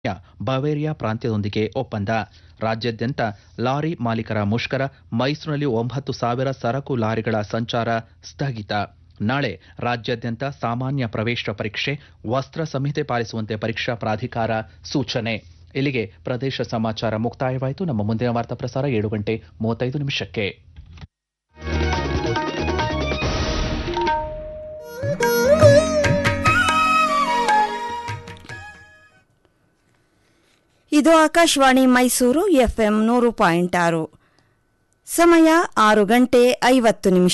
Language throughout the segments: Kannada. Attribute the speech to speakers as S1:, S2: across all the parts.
S1: ಬವೇರಿಯಾ ಪ್ರಾಂತ್ಯದೊಂದಿಗೆ ಒಪ್ಪಂದ ರಾಜ್ಯಾದ್ಯಂತ ಲಾರಿ ಮಾಲೀಕರ ಮುಷ್ಕರ ಮೈಸೂರಿನಲ್ಲಿ ಒಂಬತ್ತು ಸಾವಿರ ಸರಕು ಲಾರಿಗಳ ಸಂಚಾರ ಸ್ಥಗಿತ ನಾಳೆ ರಾಜ್ಯಾದ್ಯಂತ ಸಾಮಾನ್ಯ ಪ್ರವೇಶ ಪರೀಕ್ಷೆ ವಸ್ತ್ರ ಸಂಹಿತೆ ಪಾಲಿಸುವಂತೆ ಪರೀಕ್ಷಾ ಪ್ರಾಧಿಕಾರ ಸೂಚನೆ ಇಲ್ಲಿಗೆ ಪ್ರದೇಶ ಸಮಾಚಾರ ಮುಕ್ತಾಯವಾಯಿತು ನಮ್ಮ ಮುಂದಿನ ವಾರ್ತಾ ಪ್ರಸಾರ ಏಳು ಗಂಟೆ ಮೂವತ್ತೈದು ನಿಮಿಷಕ್ಕೆ
S2: ಇದು ಆಕಾಶವಾಣಿ ಮೈಸೂರು ಎಫ್ಎಂ ನೂರು ಪಾಯಿಂಟ್ ಆರು ಸಮಯ ಆರು ಗಂಟೆ ಐವತ್ತು ನಿಮಿಷ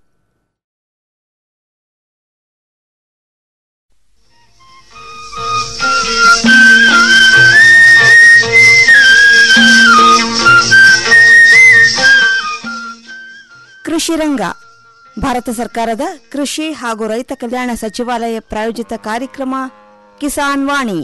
S2: ಕೃಷಿ ರಂಗ ಭಾರತ ಸರ್ಕಾರದ ಕೃಷಿ ಹಾಗೂ ರೈತ ಕಲ್ಯಾಣ ಸಚಿವಾಲಯ ಪ್ರಾಯೋಜಿತ ಕಾರ್ಯಕ್ರಮ ಕಿಸಾನ್ ವಾಣಿ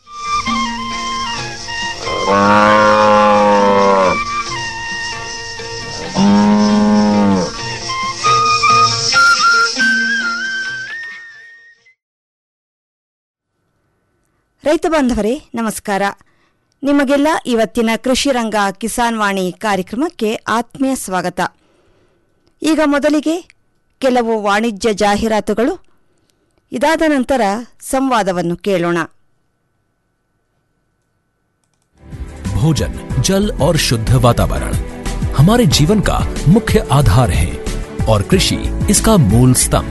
S2: ರೈತ ಬಾಂಧವರೇ ನಮಸ್ಕಾರ ನಿಮಗೆಲ್ಲ ಇವತ್ತಿನ ಕೃಷಿ ರಂಗ ಕಿಸಾನ್ ವಾಣಿ ಕಾರ್ಯಕ್ರಮಕ್ಕೆ ಆತ್ಮೀಯ ಸ್ವಾಗತ ಈಗ ಮೊದಲಿಗೆ ಕೆಲವು ವಾಣಿಜ್ಯ ಜಾಹೀರಾತುಗಳು ಇದಾದ ನಂತರ ಸಂವಾದವನ್ನು ಕೇಳೋಣ
S3: भोजन जल और शुद्ध वातावरण हमारे जीवन का मुख्य आधार है और कृषि इसका मूल स्तंभ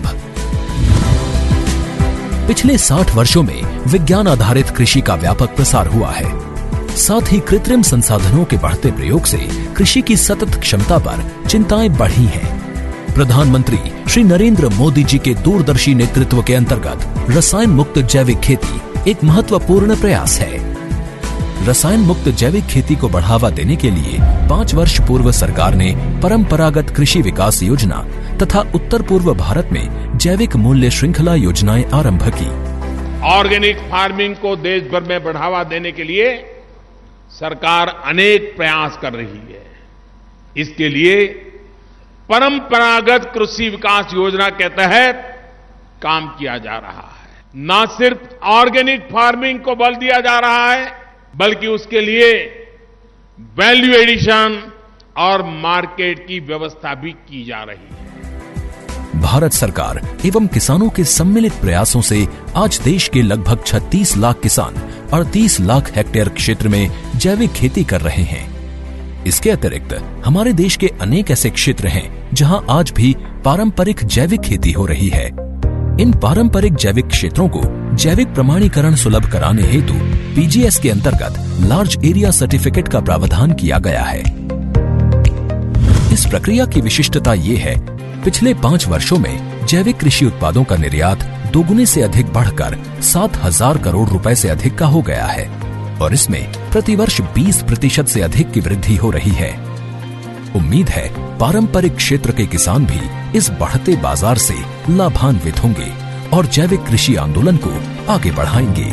S3: पिछले 60 वर्षों में विज्ञान आधारित कृषि का व्यापक प्रसार हुआ है साथ ही कृत्रिम संसाधनों के बढ़ते प्रयोग से कृषि की सतत क्षमता पर चिंताएं बढ़ी हैं प्रधानमंत्री श्री नरेंद्र मोदी जी के दूरदर्शी नेतृत्व के अंतर्गत रसायन मुक्त जैविक खेती एक महत्वपूर्ण प्रयास है रसायन मुक्त जैविक खेती को बढ़ावा देने के लिए पाँच वर्ष पूर्व सरकार ने परंपरागत कृषि विकास योजना तथा उत्तर पूर्व भारत में जैविक मूल्य श्रृंखला योजनाएं आरंभ की
S4: ऑर्गेनिक फार्मिंग को देश भर में बढ़ावा देने के लिए सरकार अनेक प्रयास कर रही है इसके लिए परंपरागत कृषि विकास योजना के तहत काम किया जा रहा है न सिर्फ ऑर्गेनिक फार्मिंग को बल दिया जा रहा है बल्कि उसके लिए वैल्यू एडिशन और मार्केट की व्यवस्था भी की जा रही है
S3: भारत सरकार एवं किसानों के सम्मिलित प्रयासों से आज देश के लगभग 36 लाख किसान 38 लाख हेक्टेयर क्षेत्र में जैविक खेती कर रहे हैं इसके अतिरिक्त हमारे देश के अनेक ऐसे क्षेत्र हैं जहां आज भी पारंपरिक जैविक खेती हो रही है इन पारंपरिक जैविक क्षेत्रों को जैविक प्रमाणीकरण सुलभ कराने हेतु पीजीएस के अंतर्गत लार्ज एरिया सर्टिफिकेट का प्रावधान किया गया है इस प्रक्रिया की विशिष्टता ये है पिछले पाँच वर्षों में जैविक कृषि उत्पादों का निर्यात दोगुने से अधिक बढ़कर सात हजार करोड़ रुपए से अधिक का हो गया है और इसमें प्रतिवर्ष 20 प्रतिशत से अधिक की वृद्धि हो रही है उम्मीद है पारंपरिक क्षेत्र के किसान भी इस बढ़ते बाजार से लाभान्वित होंगे और जैविक कृषि आंदोलन को आगे बढ़ाएंगे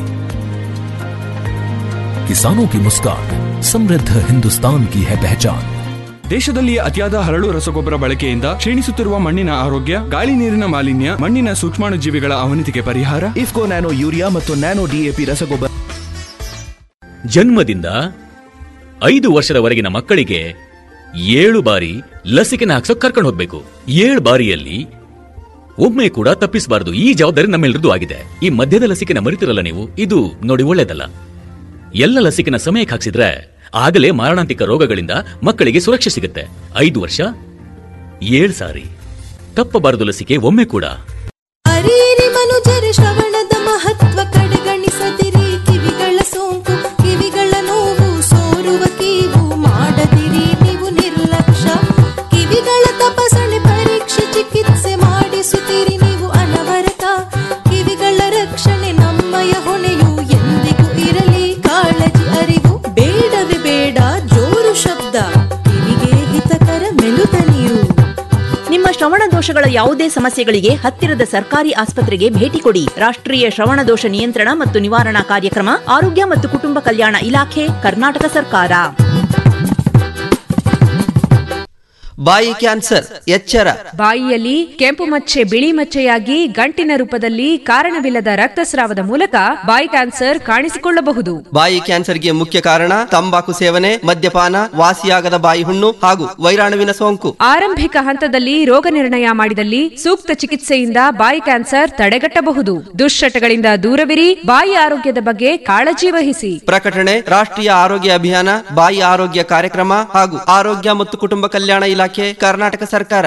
S3: किसानों की मुस्कान समृद्ध हिंदुस्तान की है पहचान
S5: ದೇಶದಲ್ಲಿ ಅತಿಯಾದ ಹರಳು ರಸಗೊಬ್ಬರ ಬಳಕೆಯಿಂದ ಕ್ಷೀಣಿಸುತ್ತಿರುವ ಮಣ್ಣಿನ ಆರೋಗ್ಯ ಗಾಳಿ ನೀರಿನ ಮಾಲಿನ್ಯ ಮಣ್ಣಿನ ಸೂಕ್ಷ್ಮಾಣುಜೀವಿಗಳ ಅವನತಿಗೆ ಪರಿಹಾರ
S6: ಇಫ್ಕೋ ನ್ಯಾನೋ ಯೂರಿಯಾ ಮತ್ತು ನ್ಯಾನೋ ಡಿಎಪಿ ರಸಗೊಬ್ಬರ
S7: ಜನ್ಮದಿಂದ ಐದು ವರ್ಷದವರೆಗಿನ ಮಕ್ಕಳಿಗೆ ಏಳು ಬಾರಿ ಲಸಿಕೆನ ಹಾಕ್ಸೋಕ್ ಕರ್ಕೊಂಡು ಹೋಗ್ಬೇಕು ಏಳು ಬಾರಿಯಲ್ಲಿ ಒಮ್ಮೆ ಕೂಡ ತಪ್ಪಿಸಬಾರದು ಈ ಜವಾಬ್ದಾರಿ ನಮ್ಮೆಲ್ಲರದು ಆಗಿದೆ ಈ ಮಧ್ಯದ ಲಸಿಕೆನ ಮರಿತಿರಲ್ಲ ನೀವು ಇದು ನೋಡಿ ಒಳ್ಳೇದಲ್ಲ ಎಲ್ಲ ಲಸಿಕೆನ ಸಮಯಕ್ಕೆ ಹಾಕ್ಸಿದ್ರೆ ಆಗಲೇ ಮಾರಣಾಂತಿಕ ರೋಗಗಳಿಂದ ಮಕ್ಕಳಿಗೆ ಸುರಕ್ಷೆ ಸಿಗುತ್ತೆ ಐದು ವರ್ಷ ಏಳು ಸಾರಿ ತಪ್ಪಬಾರದು ಲಸಿಕೆ ಒಮ್ಮೆ ಕೂಡ
S8: ಅರಿಯಿರಿ ಮನುಜರ ಶ್ರವಣದ ಮಹತ್ವ ಕಡೆಗಣಿಸದಿರಿ ಕಿವಿಗಳ ಸೋಂಕು ಕಿವಿಗಳ ನೋವು ಸೋರುವ ಕೀವು ಮಾಡದಿರಿ ನೀವು ನಿರ್ಲಕ್ಷ್ಯ ಕಿವಿಗಳ ತಪಾಸಣೆ ಪರೀಕ್ಷೆ ಚಿಕಿತ್ಸೆ ಮಾಡಿಸುತ್ತೀರಿ ನೀವು ಅನವರತ ಕಿವಿಗಳ ರಕ್ಷಣೆ ನಮ್ಮಯ ಹೊಣೆಯು ಎಂದಿಗೂ ಇರಲಿ ಕಾಳಜಿ ಅರಿವು ಬೇಡವೇ ಬೇಡ ಜೋರು ಶಬ್ದ ಕಿವಿಗೆ ಹಿತಕರ ಮೆಲುತ ನೀರು
S9: ನಿಮ್ಮ ಶ್ರವಣ ದೋಷಗಳ ಯಾವುದೇ ಸಮಸ್ಯೆಗಳಿಗೆ ಹತ್ತಿರದ ಸರ್ಕಾರಿ ಆಸ್ಪತ್ರೆಗೆ ಭೇಟಿ ಕೊಡಿ ರಾಷ್ಟ್ರೀಯ ಶ್ರವಣ ದೋಷ ನಿಯಂತ್ರಣ ಮತ್ತು ನಿವಾರಣಾ ಕಾರ್ಯಕ್ರಮ ಆರೋಗ್ಯ ಮತ್ತು ಕುಟುಂಬ ಕಲ್ಯಾಣ ಇಲಾಖೆ ಕರ್ನಾಟಕ ಸರ್ಕಾರ
S10: ಬಾಯಿ ಕ್ಯಾನ್ಸರ್ ಎಚ್ಚರ
S11: ಬಾಯಿಯಲ್ಲಿ ಕೆಂಪು ಮಚ್ಚೆ ಬಿಳಿ ಮಚ್ಚೆಯಾಗಿ ಗಂಟಿನ ರೂಪದಲ್ಲಿ ಕಾರಣವಿಲ್ಲದ ರಕ್ತಸ್ರಾವದ ಮೂಲಕ ಬಾಯಿ ಕ್ಯಾನ್ಸರ್ ಕಾಣಿಸಿಕೊಳ್ಳಬಹುದು
S10: ಬಾಯಿ ಕ್ಯಾನ್ಸರ್ಗೆ ಮುಖ್ಯ ಕಾರಣ ತಂಬಾಕು ಸೇವನೆ ಮದ್ಯಪಾನ ವಾಸಿಯಾಗದ ಬಾಯಿ ಹುಣ್ಣು ಹಾಗೂ ವೈರಾಣುವಿನ ಸೋಂಕು
S11: ಆರಂಭಿಕ ಹಂತದಲ್ಲಿ ರೋಗ ನಿರ್ಣಯ ಮಾಡಿದಲ್ಲಿ ಸೂಕ್ತ ಚಿಕಿತ್ಸೆಯಿಂದ ಬಾಯಿ ಕ್ಯಾನ್ಸರ್ ತಡೆಗಟ್ಟಬಹುದು ದುಶ್ಚಟಗಳಿಂದ ದೂರವಿರಿ ಬಾಯಿ ಆರೋಗ್ಯದ ಬಗ್ಗೆ ಕಾಳಜಿ ವಹಿಸಿ
S10: ಪ್ರಕಟಣೆ ರಾಷ್ಟ್ರೀಯ ಆರೋಗ್ಯ ಅಭಿಯಾನ ಬಾಯಿ ಆರೋಗ್ಯ ಕಾರ್ಯಕ್ರಮ ಹಾಗೂ ಆರೋಗ್ಯ ಮತ್ತು ಕುಟುಂಬ ಕಲ್ಯಾಣ ಇಲಾಖೆ ಕರ್ನಾಟಕ ಸರ್ಕಾರ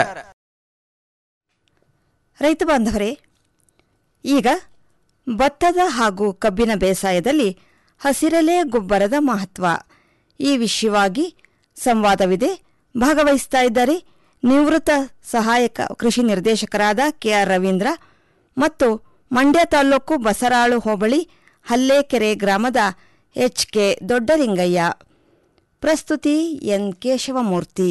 S2: ರೈತ ಬಾಂಧವರೇ ಈಗ ಭತ್ತದ ಹಾಗೂ ಕಬ್ಬಿನ ಬೇಸಾಯದಲ್ಲಿ ಹಸಿರೆಲೆ ಗೊಬ್ಬರದ ಮಹತ್ವ ಈ ವಿಷಯವಾಗಿ ಸಂವಾದವಿದೆ ಭಾಗವಹಿಸ್ತಾ ಇದ್ದಾರೆ ನಿವೃತ್ತ ಸಹಾಯಕ ಕೃಷಿ ನಿರ್ದೇಶಕರಾದ ಕೆಆರ್ ರವೀಂದ್ರ ಮತ್ತು ಮಂಡ್ಯ ತಾಲೂಕು ಬಸರಾಳು ಹೋಬಳಿ ಹಲ್ಲೇಕೆರೆ ಗ್ರಾಮದ ಎಚ್ ಕೆ ದೊಡ್ಡಲಿಂಗಯ್ಯ ಪ್ರಸ್ತುತಿ ಎನ್ ಕೇಶವಮೂರ್ತಿ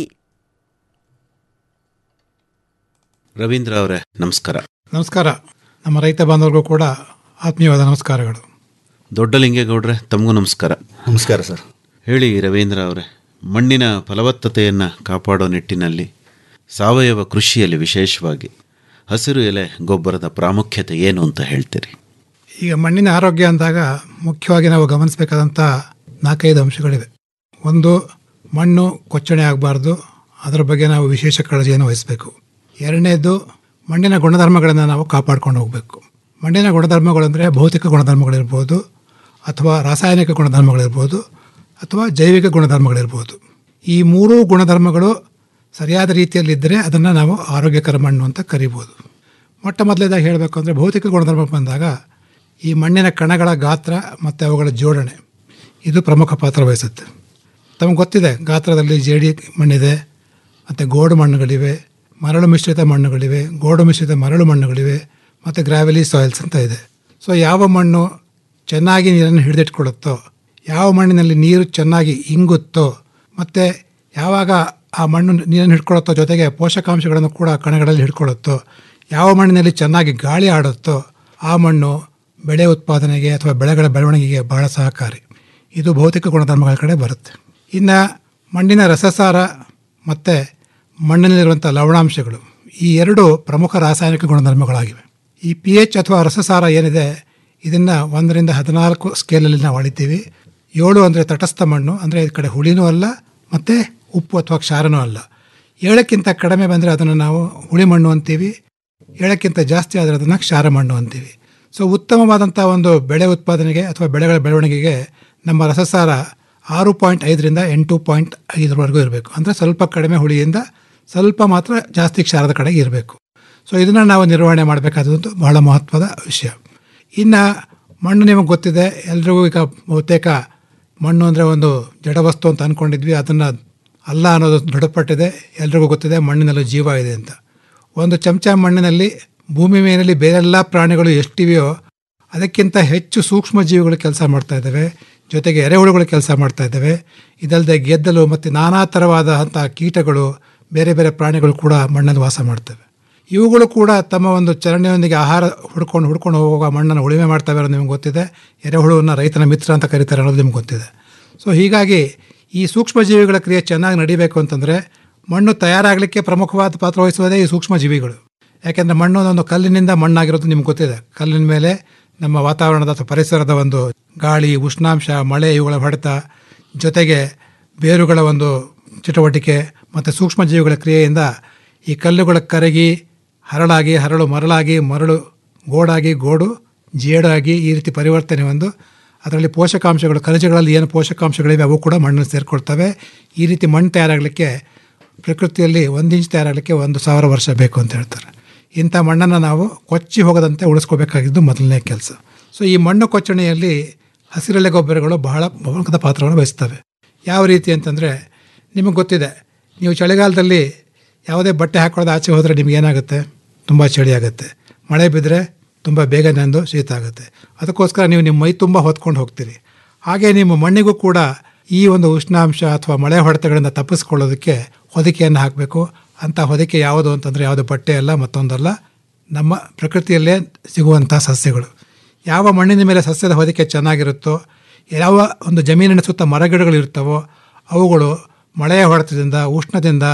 S12: ರವೀಂದ್ರ ಅವರೇ ನಮಸ್ಕಾರ
S13: ನಮಸ್ಕಾರ ನಮ್ಮ ರೈತ ಬಾಂಧವರಿಗೂ ಕೂಡ ಆತ್ಮೀಯವಾದ ನಮಸ್ಕಾರಗಳು
S12: ದೊಡ್ಡಲಿಂಗೇಗೌಡ್ರೆ ತಮಗೂ ನಮಸ್ಕಾರ
S14: ನಮಸ್ಕಾರ ಸರ್
S12: ಹೇಳಿ ರವೀಂದ್ರ ಅವರೇ ಮಣ್ಣಿನ ಫಲವತ್ತತೆಯನ್ನು ಕಾಪಾಡೋ ನಿಟ್ಟಿನಲ್ಲಿ ಸಾವಯವ ಕೃಷಿಯಲ್ಲಿ ವಿಶೇಷವಾಗಿ ಹಸಿರು ಎಲೆ ಗೊಬ್ಬರದ ಪ್ರಾಮುಖ್ಯತೆ ಏನು ಅಂತ ಹೇಳ್ತೀರಿ
S13: ಈಗ ಮಣ್ಣಿನ ಆರೋಗ್ಯ ಅಂದಾಗ ಮುಖ್ಯವಾಗಿ ನಾವು ಗಮನಿಸಬೇಕಾದಂಥ ನಾಲ್ಕೈದು ಅಂಶಗಳಿವೆ ಒಂದು ಮಣ್ಣು ಕೊಚ್ಚಣೆ ಆಗಬಾರ್ದು ಅದರ ಬಗ್ಗೆ ನಾವು ವಿಶೇಷ ಕಾಳಜಿಯನ್ನು ವಹಿಸಬೇಕು ಎರಡನೇದು ಮಣ್ಣಿನ ಗುಣಧರ್ಮಗಳನ್ನು ನಾವು ಕಾಪಾಡ್ಕೊಂಡು ಹೋಗಬೇಕು ಮಣ್ಣಿನ ಗುಣಧರ್ಮಗಳಂದರೆ ಭೌತಿಕ ಗುಣಧರ್ಮಗಳಿರ್ಬೋದು ಅಥವಾ ರಾಸಾಯನಿಕ ಗುಣಧರ್ಮಗಳಿರ್ಬೋದು ಅಥವಾ ಜೈವಿಕ ಗುಣಧರ್ಮಗಳಿರ್ಬೋದು ಈ ಮೂರೂ ಗುಣಧರ್ಮಗಳು ಸರಿಯಾದ ರೀತಿಯಲ್ಲಿದ್ದರೆ ಅದನ್ನು ನಾವು ಆರೋಗ್ಯಕರ ಮಣ್ಣು ಅಂತ ಕರಿಬೋದು ಮೊಟ್ಟ ಮೊದಲೇದಾಗಿ ಹೇಳಬೇಕು ಅಂದರೆ ಭೌತಿಕ ಗುಣಧರ್ಮ ಬಂದಾಗ ಈ ಮಣ್ಣಿನ ಕಣಗಳ ಗಾತ್ರ ಮತ್ತು ಅವುಗಳ ಜೋಡಣೆ ಇದು ಪ್ರಮುಖ ಪಾತ್ರ ವಹಿಸುತ್ತೆ ತಮಗೆ ಗೊತ್ತಿದೆ ಗಾತ್ರದಲ್ಲಿ ಜೇಡಿ ಮಣ್ಣಿದೆ ಮತ್ತು ಗೋಡು ಮಣ್ಣುಗಳಿವೆ ಮರಳು ಮಿಶ್ರಿತ ಮಣ್ಣುಗಳಿವೆ ಗೋಡು ಮಿಶ್ರಿತ ಮರಳು ಮಣ್ಣುಗಳಿವೆ ಮತ್ತು ಗ್ರಾವೆಲಿ ಸಾಯಿಲ್ಸ್ ಅಂತ ಇದೆ ಸೊ ಯಾವ ಮಣ್ಣು ಚೆನ್ನಾಗಿ ನೀರನ್ನು ಹಿಡಿದಿಟ್ಕೊಳ್ಳುತ್ತೋ ಯಾವ ಮಣ್ಣಿನಲ್ಲಿ ನೀರು ಚೆನ್ನಾಗಿ ಇಂಗುತ್ತೋ ಮತ್ತು ಯಾವಾಗ ಆ ಮಣ್ಣು ನೀರನ್ನು ಹಿಡ್ಕೊಳ್ಳುತ್ತೋ ಜೊತೆಗೆ ಪೋಷಕಾಂಶಗಳನ್ನು ಕೂಡ ಕಣಗಳಲ್ಲಿ ಹಿಡ್ಕೊಳ್ಳುತ್ತೋ ಯಾವ ಮಣ್ಣಿನಲ್ಲಿ ಚೆನ್ನಾಗಿ ಗಾಳಿ ಆಡುತ್ತೋ ಆ ಮಣ್ಣು ಬೆಳೆ ಉತ್ಪಾದನೆಗೆ ಅಥವಾ ಬೆಳೆಗಳ ಬೆಳವಣಿಗೆಗೆ ಬಹಳ ಸಹಕಾರಿ ಇದು ಭೌತಿಕ ಗುಣಧರ್ಮಗಳ ಕಡೆ ಬರುತ್ತೆ ಇನ್ನು ಮಣ್ಣಿನ ರಸಸಾರ ಮತ್ತು ಮಣ್ಣಿನಲ್ಲಿರುವಂಥ ಲವಣಾಂಶಗಳು ಈ ಎರಡು ಪ್ರಮುಖ ರಾಸಾಯನಿಕ ಗುಣಧರ್ಮಗಳಾಗಿವೆ ಈ ಪಿ ಎಚ್ ಅಥವಾ ರಸಸಾರ ಏನಿದೆ ಇದನ್ನು ಒಂದರಿಂದ ಹದಿನಾಲ್ಕು ಸ್ಕೇಲಲ್ಲಿ ನಾವು ಅಳಿತೀವಿ ಏಳು ಅಂದರೆ ತಟಸ್ಥ ಮಣ್ಣು ಅಂದರೆ ಈ ಕಡೆ ಹುಳಿನೂ ಅಲ್ಲ ಮತ್ತು ಉಪ್ಪು ಅಥವಾ ಕ್ಷಾರನೂ ಅಲ್ಲ ಏಳಕ್ಕಿಂತ ಕಡಿಮೆ ಬಂದರೆ ಅದನ್ನು ನಾವು ಹುಳಿ ಮಣ್ಣು ಅಂತೀವಿ ಏಳಕ್ಕಿಂತ ಜಾಸ್ತಿ ಆದರೆ ಅದನ್ನು ಕ್ಷಾರ ಮಣ್ಣು ಅಂತೀವಿ ಸೊ ಉತ್ತಮವಾದಂಥ ಒಂದು ಬೆಳೆ ಉತ್ಪಾದನೆಗೆ ಅಥವಾ ಬೆಳೆಗಳ ಬೆಳವಣಿಗೆಗೆ ನಮ್ಮ ರಸಸಾರ ಆರು ಪಾಯಿಂಟ್ ಐದರಿಂದ ಎಂಟು ಪಾಯಿಂಟ್ ಐದರವರೆಗೂ ಇರಬೇಕು ಅಂದರೆ ಸ್ವಲ್ಪ ಕಡಿಮೆ ಹುಳಿಯಿಂದ ಸ್ವಲ್ಪ ಮಾತ್ರ ಜಾಸ್ತಿ ಕ್ಷಾರದ ಕಡೆಗೆ ಇರಬೇಕು ಸೊ ಇದನ್ನು ನಾವು ನಿರ್ವಹಣೆ ಮಾಡಬೇಕಾದಂಥ ಬಹಳ ಮಹತ್ವದ ವಿಷಯ ಇನ್ನು ಮಣ್ಣು ನಿಮಗೆ ಗೊತ್ತಿದೆ ಎಲ್ರಿಗೂ ಈಗ ಬಹುತೇಕ ಮಣ್ಣು ಅಂದರೆ ಒಂದು ಜಡವಸ್ತು ಅಂತ ಅಂದ್ಕೊಂಡಿದ್ವಿ ಅದನ್ನು ಅಲ್ಲ ಅನ್ನೋದು ದೃಢಪಟ್ಟಿದೆ ಎಲ್ರಿಗೂ ಗೊತ್ತಿದೆ ಮಣ್ಣಿನಲ್ಲಿ ಜೀವ ಇದೆ ಅಂತ ಒಂದು ಚಮಚ ಮಣ್ಣಿನಲ್ಲಿ ಭೂಮಿ ಮೇಲಿನಲ್ಲಿ ಬೇರೆಲ್ಲ ಪ್ರಾಣಿಗಳು ಎಷ್ಟಿವೆಯೋ ಅದಕ್ಕಿಂತ ಹೆಚ್ಚು ಸೂಕ್ಷ್ಮ ಜೀವಿಗಳು ಕೆಲಸ ಮಾಡ್ತಾ ಇದ್ದಾವೆ ಜೊತೆಗೆ ಎರೆಹುಳುಗಳು ಕೆಲಸ ಮಾಡ್ತಾ ಇದ್ದಾವೆ ಇದಲ್ಲದೆ ಗೆದ್ದಲು ಮತ್ತು ನಾನಾ ಥರವಾದಂಥ ಕೀಟಗಳು ಬೇರೆ ಬೇರೆ ಪ್ರಾಣಿಗಳು ಕೂಡ ಮಣ್ಣಲ್ಲಿ ವಾಸ ಮಾಡ್ತವೆ ಇವುಗಳು ಕೂಡ ತಮ್ಮ ಒಂದು ಚಲನೆಯೊಂದಿಗೆ ಆಹಾರ ಹುಡ್ಕೊಂಡು ಹುಡ್ಕೊಂಡು ಹೋಗುವ ಮಣ್ಣನ್ನು ಉಳಿಮೆ ಮಾಡ್ತವೆ ಅನ್ನೋದು ನಿಮ್ಗೆ ಗೊತ್ತಿದೆ ಎರೆಹುಳುವನ್ನು ರೈತನ ಮಿತ್ರ ಅಂತ ಕರೀತಾರೆ ಅನ್ನೋದು ನಿಮ್ಗೆ ಗೊತ್ತಿದೆ ಸೊ ಹೀಗಾಗಿ ಈ ಸೂಕ್ಷ್ಮ ಜೀವಿಗಳ ಕ್ರಿಯೆ ಚೆನ್ನಾಗಿ ನಡಿಬೇಕು ಅಂತಂದರೆ ಮಣ್ಣು ತಯಾರಾಗಲಿಕ್ಕೆ ಪ್ರಮುಖವಾದ ಪಾತ್ರ ವಹಿಸುವುದೇ ಈ ಸೂಕ್ಷ್ಮ ಜೀವಿಗಳು ಯಾಕೆಂದರೆ ಮಣ್ಣು ಒಂದು ಕಲ್ಲಿನಿಂದ ಮಣ್ಣಾಗಿರೋದು ನಿಮ್ಗೆ ಗೊತ್ತಿದೆ ಕಲ್ಲಿನ ಮೇಲೆ ನಮ್ಮ ವಾತಾವರಣದ ಅಥವಾ ಪರಿಸರದ ಒಂದು ಗಾಳಿ ಉಷ್ಣಾಂಶ ಮಳೆ ಇವುಗಳ ಹೊಡೆತ ಜೊತೆಗೆ ಬೇರುಗಳ ಒಂದು ಚಟುವಟಿಕೆ ಮತ್ತು ಸೂಕ್ಷ್ಮ ಜೀವಿಗಳ ಕ್ರಿಯೆಯಿಂದ ಈ ಕಲ್ಲುಗಳ ಕರಗಿ ಹರಳಾಗಿ ಹರಳು ಮರಳಾಗಿ ಮರಳು ಗೋಡಾಗಿ ಗೋಡು ಜೇಡಾಗಿ ಈ ರೀತಿ ಪರಿವರ್ತನೆ ಒಂದು ಅದರಲ್ಲಿ ಪೋಷಕಾಂಶಗಳು ಖನಿಜಗಳಲ್ಲಿ ಏನು ಪೋಷಕಾಂಶಗಳಿವೆ ಅವು ಕೂಡ ಮಣ್ಣನ್ನು ಸೇರಿಕೊಳ್ತವೆ ಈ ರೀತಿ ಮಣ್ಣು ತಯಾರಾಗಲಿಕ್ಕೆ ಪ್ರಕೃತಿಯಲ್ಲಿ ಒಂದು ಇಂಚ್ ತಯಾರಾಗಲಿಕ್ಕೆ ಒಂದು ಸಾವಿರ ವರ್ಷ ಬೇಕು ಅಂತ ಹೇಳ್ತಾರೆ ಇಂಥ ಮಣ್ಣನ್ನು ನಾವು ಕೊಚ್ಚಿ ಹೋಗದಂತೆ ಉಳಿಸ್ಕೋಬೇಕಾಗಿದ್ದು ಮೊದಲನೇ ಕೆಲಸ ಸೊ ಈ ಮಣ್ಣು ಕೊಚ್ಚಣೆಯಲ್ಲಿ ಹಸಿರೆಲೆ ಗೊಬ್ಬರಗಳು ಬಹಳ ಪ್ರಮುಖದ ಪಾತ್ರವನ್ನು ವಹಿಸ್ತವೆ ಯಾವ ರೀತಿ ಅಂತಂದರೆ ನಿಮಗೆ ಗೊತ್ತಿದೆ ನೀವು ಚಳಿಗಾಲದಲ್ಲಿ ಯಾವುದೇ ಬಟ್ಟೆ ಹಾಕೊಳ್ಳೋದು ಆಚೆ ಹೋದರೆ ನಿಮ್ಗೆ ಏನಾಗುತ್ತೆ ತುಂಬ ಚಳಿ ಆಗುತ್ತೆ ಮಳೆ ಬಿದ್ದರೆ ತುಂಬ ಬೇಗ ನೆಂದು ಶೀತ ಆಗುತ್ತೆ ಅದಕ್ಕೋಸ್ಕರ ನೀವು ನಿಮ್ಮ ಮೈ ತುಂಬ ಹೊತ್ಕೊಂಡು ಹೋಗ್ತೀರಿ ಹಾಗೆ ನಿಮ್ಮ ಮಣ್ಣಿಗೂ ಕೂಡ ಈ ಒಂದು ಉಷ್ಣಾಂಶ ಅಥವಾ ಮಳೆ ಹೊಡೆತಗಳಿಂದ ತಪ್ಪಿಸ್ಕೊಳ್ಳೋದಕ್ಕೆ ಹೊದಿಕೆಯನ್ನು ಹಾಕಬೇಕು ಅಂಥ ಹೊದಿಕೆ ಯಾವುದು ಅಂತಂದರೆ ಯಾವುದು ಬಟ್ಟೆ ಅಲ್ಲ ಮತ್ತೊಂದಲ್ಲ ನಮ್ಮ ಪ್ರಕೃತಿಯಲ್ಲೇ ಸಿಗುವಂಥ ಸಸ್ಯಗಳು ಯಾವ ಮಣ್ಣಿನ ಮೇಲೆ ಸಸ್ಯದ ಹೊದಿಕೆ ಚೆನ್ನಾಗಿರುತ್ತೋ ಯಾವ ಒಂದು ಜಮೀನಿನ ಸುತ್ತ ಮರಗಿಡಗಳು ಇರ್ತವೋ ಅವುಗಳು ಮಳೆಯ ಹೊಡೆತದಿಂದ ಉಷ್ಣದಿಂದ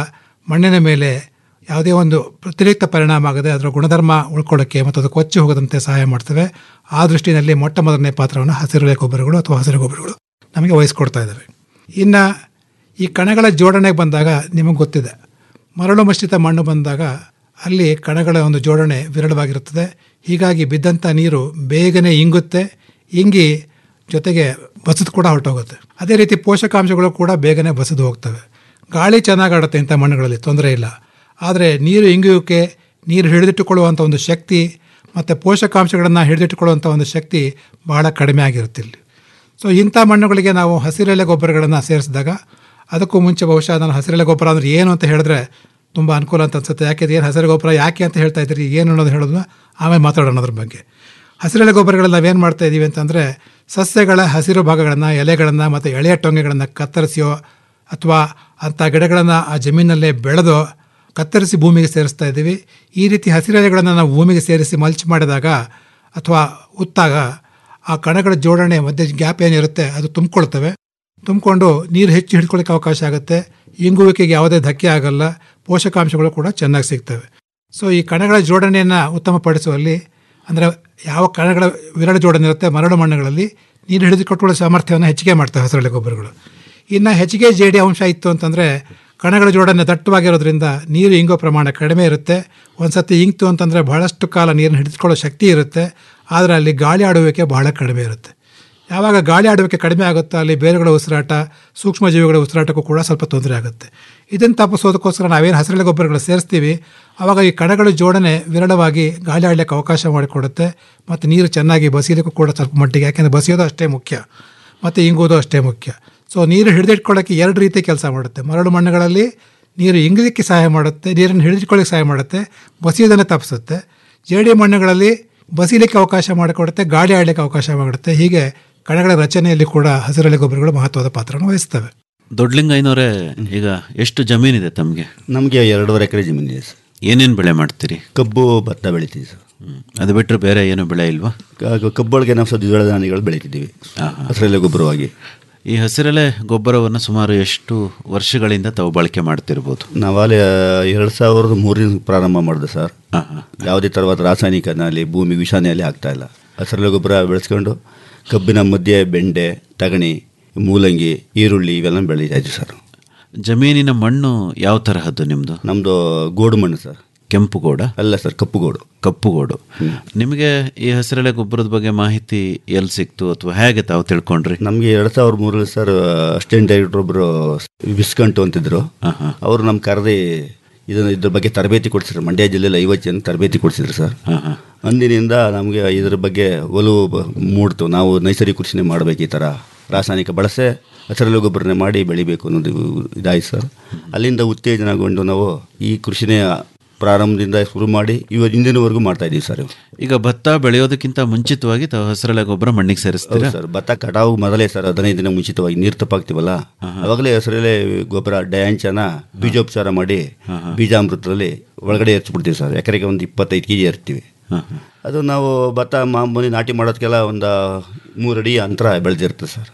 S13: ಮಣ್ಣಿನ ಮೇಲೆ ಯಾವುದೇ ಒಂದು ವ್ಯತಿರಿಕ್ತ ಪರಿಣಾಮ ಆಗದೆ ಅದರ ಗುಣಧರ್ಮ ಉಳ್ಕೊಳ್ಳೋಕ್ಕೆ ಮತ್ತು ಅದು ಕೊಚ್ಚಿ ಹೋಗದಂತೆ ಸಹಾಯ ಮಾಡ್ತವೆ ಆ ದೃಷ್ಟಿನಲ್ಲಿ ಮೊಟ್ಟ ಮೊದಲನೇ ಪಾತ್ರವನ್ನು ಹಸಿರೆಲೆ ಗೊಬ್ಬರಗಳು ಅಥವಾ ಹಸಿರು ಗೊಬ್ಬರಗಳು ನಮಗೆ ವಹಿಸ್ಕೊಡ್ತಾ ಇದ್ದಾವೆ ಇನ್ನು ಈ ಕಣಗಳ ಜೋಡಣೆಗೆ ಬಂದಾಗ ನಿಮಗೆ ಗೊತ್ತಿದೆ ಮರಳು ಮಿಶ್ರಿತ ಮಣ್ಣು ಬಂದಾಗ ಅಲ್ಲಿ ಕಣಗಳ ಒಂದು ಜೋಡಣೆ ವಿರಳವಾಗಿರುತ್ತದೆ ಹೀಗಾಗಿ ಬಿದ್ದಂಥ ನೀರು ಬೇಗನೆ ಇಂಗುತ್ತೆ ಇಂಗಿ ಜೊತೆಗೆ ಬಸದು ಕೂಡ ಹೊರಟೋಗುತ್ತೆ ಅದೇ ರೀತಿ ಪೋಷಕಾಂಶಗಳು ಕೂಡ ಬೇಗನೆ ಬಸದು ಹೋಗ್ತವೆ ಗಾಳಿ ಚೆನ್ನಾಗಿ ಆಡುತ್ತೆ ಇಂಥ ಮಣ್ಣುಗಳಲ್ಲಿ ತೊಂದರೆ ಇಲ್ಲ ಆದರೆ ನೀರು ಇಂಗುವಿಕೆ ನೀರು ಹಿಡಿದಿಟ್ಟುಕೊಳ್ಳುವಂಥ ಒಂದು ಶಕ್ತಿ ಮತ್ತು ಪೋಷಕಾಂಶಗಳನ್ನು ಹಿಡಿದಿಟ್ಟುಕೊಳ್ಳುವಂಥ ಒಂದು ಶಕ್ತಿ ಬಹಳ ಕಡಿಮೆ ಆಗಿರುತ್ತೆ ಇಲ್ಲಿ ಸೊ ಇಂಥ ಮಣ್ಣುಗಳಿಗೆ ನಾವು ಹಸಿರೆಲೆ ಗೊಬ್ಬರಗಳನ್ನು ಸೇರಿಸಿದಾಗ ಅದಕ್ಕೂ ಮುಂಚೆ ಬಹುಶಃ ನಾನು ಹಸಿರೆಲೆ ಗೊಬ್ಬರ ಅಂದರೆ ಏನು ಅಂತ ಹೇಳಿದ್ರೆ ತುಂಬ ಅನುಕೂಲ ಅಂತ ಅನ್ಸುತ್ತೆ ಯಾಕೆ ಏನು ಹಸಿರು ಗೊಬ್ಬರ ಯಾಕೆ ಅಂತ ಹೇಳ್ತಾ ಇದ್ದೀರಿ ಏನು ಅನ್ನೋದು ಹೇಳೋದನ್ನ ಆಮೇಲೆ ಮಾತಾಡೋಣ ಅದ್ರ ಬಗ್ಗೆ ಹಸಿರೆಲೆ ಗೊಬ್ಬರಗಳಲ್ಲಿ ನಾವೇನು ಮಾಡ್ತಾ ಇದ್ದೀವಿ ಅಂತಂದರೆ ಸಸ್ಯಗಳ ಹಸಿರು ಭಾಗಗಳನ್ನು ಎಲೆಗಳನ್ನು ಮತ್ತು ಎಳೆಯ ಟೊಂಗೆಗಳನ್ನು ಕತ್ತರಿಸಿಯೋ ಅಥವಾ ಅಂಥ ಗಿಡಗಳನ್ನು ಆ ಜಮೀನಲ್ಲೇ ಬೆಳೆದೋ ಕತ್ತರಿಸಿ ಭೂಮಿಗೆ ಸೇರಿಸ್ತಾ ಇದ್ದೀವಿ ಈ ರೀತಿ ಹಸಿರೆಲೆಗಳನ್ನು ನಾವು ಭೂಮಿಗೆ ಸೇರಿಸಿ ಮಲ್ಚ್ ಮಾಡಿದಾಗ ಅಥವಾ ಉತ್ತಾಗ ಆ ಕಣಗಳ ಜೋಡಣೆ ಮಧ್ಯೆ ಗ್ಯಾಪ್ ಏನಿರುತ್ತೆ ಅದು ತುಂಬಿಕೊಳ್ತವೆ ತುಂಬಿಕೊಂಡು ನೀರು ಹೆಚ್ಚು ಹಿಡ್ಕೊಳ್ಳೋಕ್ಕೆ ಅವಕಾಶ ಆಗುತ್ತೆ ಇಂಗುವಿಕೆಗೆ ಯಾವುದೇ ಧಕ್ಕೆ ಆಗಲ್ಲ ಪೋಷಕಾಂಶಗಳು ಕೂಡ ಚೆನ್ನಾಗಿ ಸಿಗ್ತವೆ ಸೊ ಈ ಕಣಗಳ ಜೋಡಣೆಯನ್ನು ಉತ್ತಮಪಡಿಸುವಲ್ಲಿ ಅಂದರೆ ಯಾವ ಕಣಗಳ ವಿರಳ ಜೋಡಣೆ ಇರುತ್ತೆ ಮರಳು ಮಣ್ಣುಗಳಲ್ಲಿ ನೀರು ಹಿಡಿದುಕೊಟ್ಟುಕೊಳ್ಳೋ ಸಾಮರ್ಥ್ಯವನ್ನು ಹೆಚ್ಚಿಗೆ ಮಾಡ್ತವೆ ಹಸಿರೆಲೆ ಗೊಬ್ಬರಗಳು ಇನ್ನು ಹೆಚ್ಚಿಗೆ ಜೇಡಿ ಅಂಶ ಇತ್ತು ಅಂತಂದರೆ ಕಣಗಳ ಜೋಡಣೆ ದಟ್ಟವಾಗಿರೋದ್ರಿಂದ ನೀರು ಇಂಗೋ ಪ್ರಮಾಣ ಕಡಿಮೆ ಇರುತ್ತೆ ಒಂದು ಸತಿ ಇಂಗ್ತು ಅಂತಂದರೆ ಬಹಳಷ್ಟು ಕಾಲ ನೀರನ್ನು ಹಿಡಿದುಕೊಳ್ಳೋ ಶಕ್ತಿ ಇರುತ್ತೆ ಆದರೆ ಅಲ್ಲಿ ಗಾಳಿ ಆಡುವಿಕೆ ಬಹಳ ಕಡಿಮೆ ಇರುತ್ತೆ ಯಾವಾಗ ಗಾಳಿ ಆಡುವಿಕೆ ಕಡಿಮೆ ಆಗುತ್ತೋ ಅಲ್ಲಿ ಬೇರುಗಳ ಉಸಿರಾಟ ಸೂಕ್ಷ್ಮ ಜೀವಿಗಳ ಉಸಿರಾಟಕ್ಕೂ ಕೂಡ ಸ್ವಲ್ಪ ತೊಂದರೆ ಆಗುತ್ತೆ ಇದನ್ನು ತಪ್ಪಿಸೋದಕ್ಕೋಸ್ಕರ ನಾವೇನು ಹಸಿರೆಲೆ ಗೊಬ್ಬರಗಳು ಸೇರಿಸ್ತೀವಿ ಆವಾಗ ಈ ಕಣಗಳ ಜೋಡಣೆ ವಿರಳವಾಗಿ ಗಾಳಿ ಆಡಲಿಕ್ಕೆ ಅವಕಾಶ ಮಾಡಿಕೊಡುತ್ತೆ ಮತ್ತು ನೀರು ಚೆನ್ನಾಗಿ ಬಸಿಯೋದಕ್ಕೂ ಕೂಡ ಸ್ವಲ್ಪ ಮಟ್ಟಿಗೆ ಯಾಕೆಂದರೆ ಬಸಿಯೋದು ಅಷ್ಟೇ ಮುಖ್ಯ ಮತ್ತು ಇಂಗೋದು ಅಷ್ಟೇ ಮುಖ್ಯ ಸೊ ನೀರು ಹಿಡಿದಿಟ್ಕೊಳ್ಳೋಕ್ಕೆ ಎರಡು ರೀತಿ ಕೆಲಸ ಮಾಡುತ್ತೆ ಮರಳು ಮಣ್ಣುಗಳಲ್ಲಿ ನೀರು ಇಂಗಲಿಕ್ಕೆ ಸಹಾಯ ಮಾಡುತ್ತೆ ನೀರನ್ನು ಹಿಡಿದಿಟ್ಕೊಳ್ಳಿಕ್ಕೆ ಸಹಾಯ ಮಾಡುತ್ತೆ ಬಸಿಯೋದನ್ನು ತಪ್ಪಿಸುತ್ತೆ ಜೇಡಿ ಮಣ್ಣುಗಳಲ್ಲಿ ಬಸಿಲಿಕ್ಕೆ ಅವಕಾಶ ಮಾಡಿಕೊಡುತ್ತೆ ಗಾಳಿ ಆಡಲಿಕ್ಕೆ ಅವಕಾಶ ಮಾಡುತ್ತೆ ಹೀಗೆ ಕಣಗಳ ರಚನೆಯಲ್ಲಿ ಕೂಡ ಹಸಿರೆಲೆ ಗೊಬ್ಬರಗಳು ಮಹತ್ವದ ಪಾತ್ರವನ್ನು ವಹಿಸ್ತವೆ
S12: ದೊಡ್ಡಲಿಂಗಯ್ಯನವರೇ ಈಗ ಎಷ್ಟು ಜಮೀನಿದೆ ತಮಗೆ
S14: ನಮಗೆ ಎರಡೂವರೆ ಎಕರೆ ಜಮೀನಿದೆ ಸರ್
S12: ಏನೇನು ಬೆಳೆ ಮಾಡ್ತೀರಿ
S14: ಕಬ್ಬು ಭತ್ತ ಬೆಳಿತೀವಿ ಸರ್
S12: ಅದು ಬಿಟ್ಟರೆ ಬೇರೆ ಏನು ಬೆಳೆ ಇಲ್ವಾ
S14: ಕ- ಕಬ್ಬೊಳಗೆ ನಾವು ಸ್ವಲ್ಪ ದ್ವಿದಳ ಧಾನ್ಯಗಳು ಬೆಳಿತಿದ್ದೀವಿ ಹಸಿರೆಲೆ ಗೊಬ್ಬರವಾಗಿ
S12: ಈ ಹಸಿರೆಲೆ ಗೊಬ್ಬರವನ್ನು ಸುಮಾರು ಎಷ್ಟು ವರ್ಷಗಳಿಂದ ತಾವು ಬಳಕೆ ಮಾಡ್ತಿರ್ಬೋದು
S14: ನಾವಲ್ಲಿ ಎರಡು ಸಾವಿರದ ಮೂರರಿಂದ ಪ್ರಾರಂಭ ಮಾಡಿದೆ ಸರ್ ಯಾವುದೇ ಥರವಾದ ರಾಸಾಯನಿಕನಲ್ಲಿ ಭೂಮಿ ವಿಷಾನೆಯಲ್ಲಿ ಆಗ್ತಾ ಇಲ್ಲ ಹಸಿರೆಲೆ ಗೊಬ್ಬರ ಬೆಳೆಸ್ಕೊಂಡು ಕಬ್ಬಿನ ಮಧ್ಯೆ ಬೆಂಡೆ ತಗಣಿ ಮೂಲಂಗಿ ಈರುಳ್ಳಿ ಇವೆಲ್ಲ ಬೆಳೀತಾ ಇದ್ವಿ ಸರ್
S12: ಜಮೀನಿನ ಮಣ್ಣು ಯಾವ ತರಹದ್ದು ನಿಮ್ಮದು
S14: ನಮ್ಮದು ಗೋಡು ಮಣ್ಣು ಸರ್
S12: ಕೆಂಪು ಗೋಡ
S14: ಅಲ್ಲ ಸರ್ ಕಪ್ಪು ಗೋಡು
S12: ಕಪ್ಪು ಗೋಡು ನಿಮಗೆ ಈ ಹಸಿರೆಲೆ ಗೊಬ್ಬರದ ಬಗ್ಗೆ ಮಾಹಿತಿ ಎಲ್ಲಿ ಸಿಕ್ತು ಅಥವಾ ಹೇಗೆ ತಾವು ತಿಳ್ಕೊಂಡ್ರಿ
S14: ನಮಗೆ ಎರಡು ಸಾವಿರದ ಮೂರಲ್ಲಿ ಸರ್ ಅಸಿಸ್ಟೆಂಟ್ ಡೈರೆಕ್ಟರ್ ಒಬ್ಬರು ವಿಸ್ಕಂಟು ಅಂತಿದ್ರು ಅವರು ನಮ್ಮ ಕರೆದಿ ಇದನ್ನ ಇದ್ರ ಬಗ್ಗೆ ತರಬೇತಿ ಕೊಡಿಸಿದ್ರು ಮಂಡ್ಯ ಜಿಲ್ಲೆಯಲ್ಲಿ ಐವತ್ತು ಜನ ತರಬೇತಿ ಕೊಡಿಸಿದ್ರು ಸರ್ ಅಂದಿನಿಂದ ನಮಗೆ ಇದ್ರ ಬಗ್ಗೆ ಒಲವು ಬ- ಮೂಡ್ತು ನಾವು ನೈಸರ್ಗಿಕ ಕೃಷಿನೇ ಮಾಡಬೇಕು ಈ ಥರ ರಾಸಾಯನಿಕ ಬಳಸೆ ಹಸಿರೆಲೆ ಗೊಬ್ಬರನೇ ಮಾಡಿ ಬೆಳಿಬೇಕು ಅನ್ನೋದು ಇದಾಯ್ತು ಸರ್ ಅಲ್ಲಿಂದ ಉತ್ತೇಜನಗೊಂಡು ನಾವು ಈ ಕೃಷಿನೇ ಪ್ರಾರಂಭದಿಂದ ಶುರು ಮಾಡಿ ಇವ ಇಂದಿನವರೆಗೂ ಮಾಡ್ತಾ ಇದ್ದೀವಿ ಸರ್
S12: ಈಗ ಭತ್ತ ಬೆಳೆಯೋದಕ್ಕಿಂತ ಮುಂಚಿತವಾಗಿ ತಾವು ಹಸಿರೆಲೆ ಗೊಬ್ಬರ ಮಣ್ಣಿಗೆ ಸೇರಿಸ್ತೀರಾ
S14: ಹೌದು ಸರ್ ಭತ್ತ ಕಟಾವು ಮೊದಲೇ ಸರ್ ಹದಿನೈದು ದಿನ ಮುಂಚಿತವಾಗಿ ನೀರು ತಪ್ಪಾಗ್ತೀವಲ್ಲ ಅವಾಗಲೇ ಹೆಸರಲ್ಲೇ ಗೊಬ್ಬರ ಡಯಾಂಚನ ಬೀಜೋಪಚಾರ ಮಾಡಿ ಬೀಜಾಮೃತದಲ್ಲಿ ಒಳಗಡೆ ಎರ್ಚ್ಬಿಡ್ತೀವಿ ಸರ್ ಎಕರೆಗೆ ಒಂದು ಇಪ್ಪತ್ತೈದು ಕೆ ಜಿ ಎರ್ತೀವಿ ಅದು ನಾವು ಭತ್ತ ಮಾಮೂಲಿ ನಾಟಿ ಮಾಡೋದಕ್ಕೆಲ್ಲ ಒಂದು ಮೂರಡಿ ಅಂತರ ಬೆಳೆದಿರ್ತದೆ ಸರ್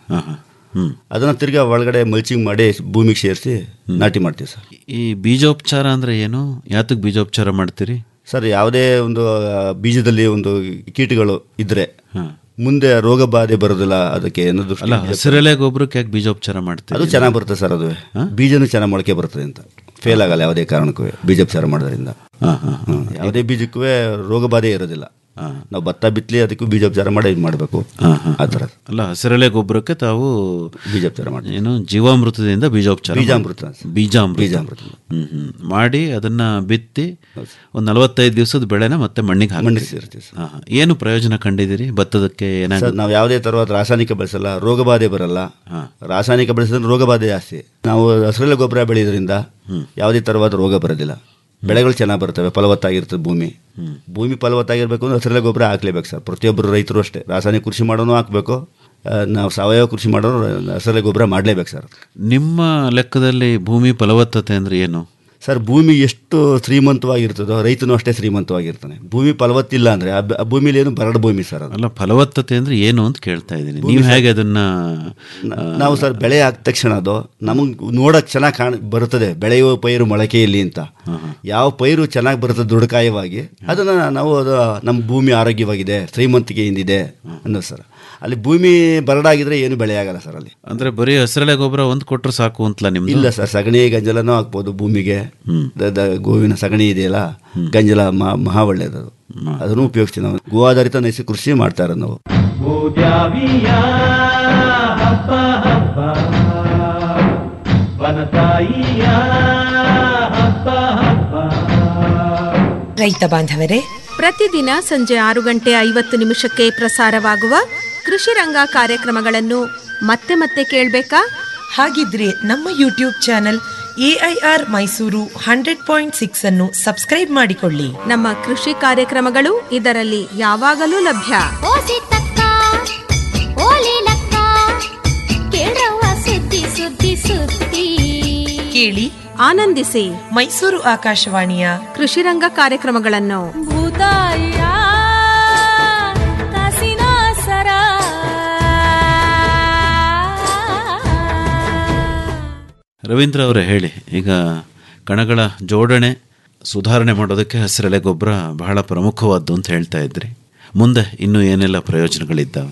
S14: ಅದನ್ನು ತಿರ್ಗಾ ಒಳಗಡೆ ಮಲ್ಚಿಂಗ್ ಮಾಡಿ ಭೂಮಿಗೆ ಸೇರಿಸಿ ನಾಟಿ ಮಾಡ್ತೀವಿ ಸರ್
S12: ಈ ಬೀಜೋಪಚಾರ ಅಂದ್ರೆ ಏನು ಯಾತಕ್ಕೆ ಬೀಜೋಪಚಾರ ಮಾಡ್ತೀರಿ
S14: ಸರ್ ಯಾವುದೇ ಒಂದು ಆ, ಬೀಜದಲ್ಲಿ ಒಂದು ಕೀಟಗಳು ಇದ್ರೆ ಮುಂದೆ ರೋಗ ಬಾಧೆ ಬರೋದಿಲ್ಲ ಅದಕ್ಕೆ ಅನ್ನೋದು
S12: ಅಲ್ಲ ಹಸಿರೆಲೆ ಗೊಬ್ಬರಕ್ಕೆ ಯಾಕೆ ಬೀಜೋಪಚಾರ ಮಾಡ್ತೀರಿ
S14: ಅದು ಚೆನ್ನಾಗಿ ಬರುತ್ತೆ ಸರ್ ಅದು ಬೀಜನೂ ಚೆನ್ನಾಗಿ ಮೊಳಕೆ ಬರ್ತದೆ ಅಂತ ಫೇಲ್ ಆಗಲ್ಲ ಯಾವುದೇ ಕಾರಣಕ್ಕೂ ಬೀಜೋಪಚಾರ ಮಾಡೋದ್ರಿಂದ ಹ್ಮ್. ಯಾವುದೇ ಬೀಜಕ್ಕೂ ರೋಗ ಬಾಧೆ ಇರೋದಿಲ್ಲ ನಾವು ಭತ್ತ ಬಿತ್ತಲಿ ಅದಕ್ಕೂ ಬೀಜೋಪಚಾರ ಮಾಡಿ ಇದು ಮಾಡಬೇಕು ಆ ಥರ
S12: ಅಲ್ಲ ಹಸಿರೆಲೆ ಗೊಬ್ಬರಕ್ಕೆ ತಾವು
S14: ಬೀಜೋಪಚಾರ ಮಾಡಿ
S12: ಏನು ಜೀವಾಮೃತದಿಂದ ಬೀಜೋಪಚಾರ
S14: ಬೀಜಾಮೃತ.
S12: ಮಾಡಿ- ಬೀಜಾಮೃತ
S14: ಬೀಜಾಮೃತ.
S12: ಹ್ಮ್ ಹ್ಮ್ ಮಾಡಿ ಅದನ್ನ ಬಿತ್ತಿ ಒಂದು ನಲವತ್ತೈದು ದಿವಸದ ಬೆಳೆನ ಮತ್ತೆ ಮಣ್ಣಿಗೆ
S14: ಮಣ್ಣಿಗೆ
S12: ಹಾಕ್ತೀರಿ.
S14: ಸೇರಿಸ್ತೀವಿ ಸರ್.
S12: ಹಾ, ಹಾ. ಏನು ಪ್ರಯೋಜನ ಕಂಡಿದ್ದೀರಿ ಭತ್ತದಕ್ಕೆ
S14: ಸರ್
S12: ಏನಾಗುತ್ತೆ
S14: ನಾವು ಯಾವುದೇ ಥರವಾದ ರಾಸಾಯನಿಕ ಬಳಸಲ್ಲ ರೋಗ ಬಾಧೆ ಬರಲ್ಲ ರಾಸಾಯನಿಕ ಬಳಸಿದ್ರೆ ರೋಗ ಬಾಧೆ ಜಾಸ್ತಿ ನಾವು ಹಸಿರೆಲೆ ಗೊಬ್ಬರ ಬೆಳೆಯೋದ್ರಿಂದ ಯಾವುದೇ ಥರವಾದ ರೋಗ ಬರೋದಿಲ್ಲ ಬೆಳೆಗಳು ಚೆನ್ನಾಗಿ ಬರ್ತವೆ ಫಲವತ್ತಾಗಿರ್ತದೆ ಭೂಮಿ ಭೂಮಿ ಫಲವತ್ತಾಗಿರ್ಬೇಕು ಅಂದ್ರೆ ಹಸಿರೆಲೆ ಗೊಬ್ಬರ ಹಾಕ್ಲೇಬೇಕು ಸರ್ ಪ್ರತಿಯೊಬ್ಬರು ರೈತರು ಅಷ್ಟೇ ರಾಸಾಯನಿಕ ಕೃಷಿ ಮಾಡೋನು ಹಾಕಬೇಕು ನಾವು ಸಾವಯವ ಕೃಷಿ ಮಾಡೋರು ಹಸಿರೆಲೆ ಗೊಬ್ಬರ ಮಾಡಲೇಬೇಕು ಸರ್
S12: ನಿಮ್ಮ ಲೆಕ್ಕದಲ್ಲಿ ಭೂಮಿ ಫಲವತ್ತತೆ ಅಂದ್ರೆ ಏನು
S14: ಸರ್ ಭೂಮಿ ಎಷ್ಟು ಶ್ರೀಮಂತವಾಗಿರ್ತದೋ ರೈತನು ಅಷ್ಟೇ ಶ್ರೀಮಂತವಾಗಿರ್ತಾನೆ ಭೂಮಿ ಫಲವತ್ತಿಲ್ಲ ಅಂದರೆ ಆ ಬ- ಆ ಭೂಮಿಲಿ ಏನು ಬರಡು ಭೂಮಿ ಸರ್ ಅದು
S12: ಅಲ್ಲ ಫಲವತ್ತತೆ ಅಂದ್ರೆ ಏನು ಅಂತ ಕೇಳ್ತಾ ಇದ್ದೀನಿ
S14: ಭೂಮಿ
S12: ನೀವು
S14: ಸರ್-
S12: ಹೇಗೆ ಅದನ್ನ
S14: ನ- ನಾವು ಸರ್ ಬೆಳೆ ಹಾಕಿದ ತಕ್ಷಣ ಅದು ನಮಗೆ ನೋಡಕ್ಕೆ ಚೆನ್ನಾಗಿ ಕಾಣ ಬರುತ್ತದೆ ಬೆಳೆಯುವ ಪೈರು ಮೊಳಕೆಯಲ್ಲಿ ಅಂತ ಯಾವ ಪೈರು ಚೆನ್ನಾಗಿ ಬರುತ್ತದೆ ದೃಢಕಾಯವಾಗಿ ಅದನ್ನು ನಾವು ಅದು ನಮ್ಮ ಭೂಮಿ ಆರೋಗ್ಯವಾಗಿದೆ ಶ್ರೀಮಂತಿಕೆಯಿಂದಿದೆ ಅನ್ನೋದು ಸರ್ ಅಲ್ಲಿ ಭೂಮಿ ಬರಡಾಗಿದ್ರೆ ಏನು ಬೆಳೆ ಆಗಲ್ಲ ಸರ್ ಅಲ್ಲಿ
S12: ಅಂದ್ರೆ ಬರೀ ಹಸಿರೆಲೆ ಗೊಬ್ಬರ ಒಂದು ಕೊಟ್ಟರು ಸಾಕು ಅಂತಲ್ಲ ನಿಮ್ದು
S14: ಇಲ್ಲ ಸರ್ ಸಗಣಿ ಗಂಜಲನೂ ಹಾಕ್ಬೋದು ಭೂಮಿಗೆ ದ- ದ- ಗೋವಿನ ಸಗಣಿ ಇದೆಯಲ್ಲ ಗಂಜಲ ಮ- ಮಹಾ ಒಳ್ಳೆಯದು ಅದನ್ನು ಉಪಯೋಗಿಸ್ತೀವಿ ನಾವು ಗೋ ಆಧಾರಿತ ನೈಸರ್ಗಿಕ ಕೃಷಿ ಮಾಡ್ತಾ ಇರೋದು ನಾವು
S15: ಭೂದ್ಯಾವಿಯ ಹಬ್ಬ ಹಬ್ಬ ವನತಾಯಿಯ ಹಬ್ಬ ಹಬ್ಬ
S16: ರೈತ ಬಾಂಧವರೇ
S17: ಪ್ರತಿದಿನ ಸಂಜೆ ಆರು ಗಂಟೆ ಐವತ್ತು ನಿಮಿಷಕ್ಕೆ ಪ್ರಸಾರವಾಗುವ ಕೃಷಿ ರಂಗ ಕಾರ್ಯಕ್ರಮಗಳನ್ನು ಮತ್ತೆ ಮತ್ತೆ ಕೇಳಬೇಕಾ
S16: ಹಾಗಿದ್ರೆ ನಮ್ಮ YouTube channel AIR Mysuru hundred point six ಅನ್ನು ಸಬ್ಸ್ಕ್ರೈಬ್ ಮಾಡಿಕೊಳ್ಳಿ
S17: ನಮ್ಮ ಕೃಷಿ ಕಾರ್ಯಕ್ರಮಗಳು ಇದರಲ್ಲಿ ಯಾವಾಗಲೂ ಲಭ್ಯ
S18: ಓಲಿಲಕ್ಕ ಕೇಳವ್ವ ಸುದ್ದಿ ಸುದ್ದಿ ಸುದ್ದಿ
S16: ಕೇಳಿ
S17: ಆನಂದಿಸಿ
S16: ಮೈಸೂರು ಆಕಾಶವಾಣಿಯ
S17: ಕೃಷಿ ರಂಗ ಕಾರ್ಯಕ್ರಮಗಳನ್ನು
S18: ಭೂತಾಯ ಕಾಸಿನ ಸರ
S12: ರವೀಂದ್ರ ಅವರೇ ಹೇಳಿ ಈಗ ಕಣಗಳ ಜೋಡಣೆ ಸುಧಾರಣೆ ಮಾಡೋದಕ್ಕೆ ಹಸಿರೆಲೆ ಗೊಬ್ಬರ ಬಹಳ ಪ್ರಮುಖವಾದ್ದು ಅಂತ ಹೇಳ್ತಾ ಇದ್ರಿ ಮುಂದೆ ಇನ್ನೂ ಏನೆಲ್ಲ ಪ್ರಯೋಜನಗಳಿದ್ದಾವೆ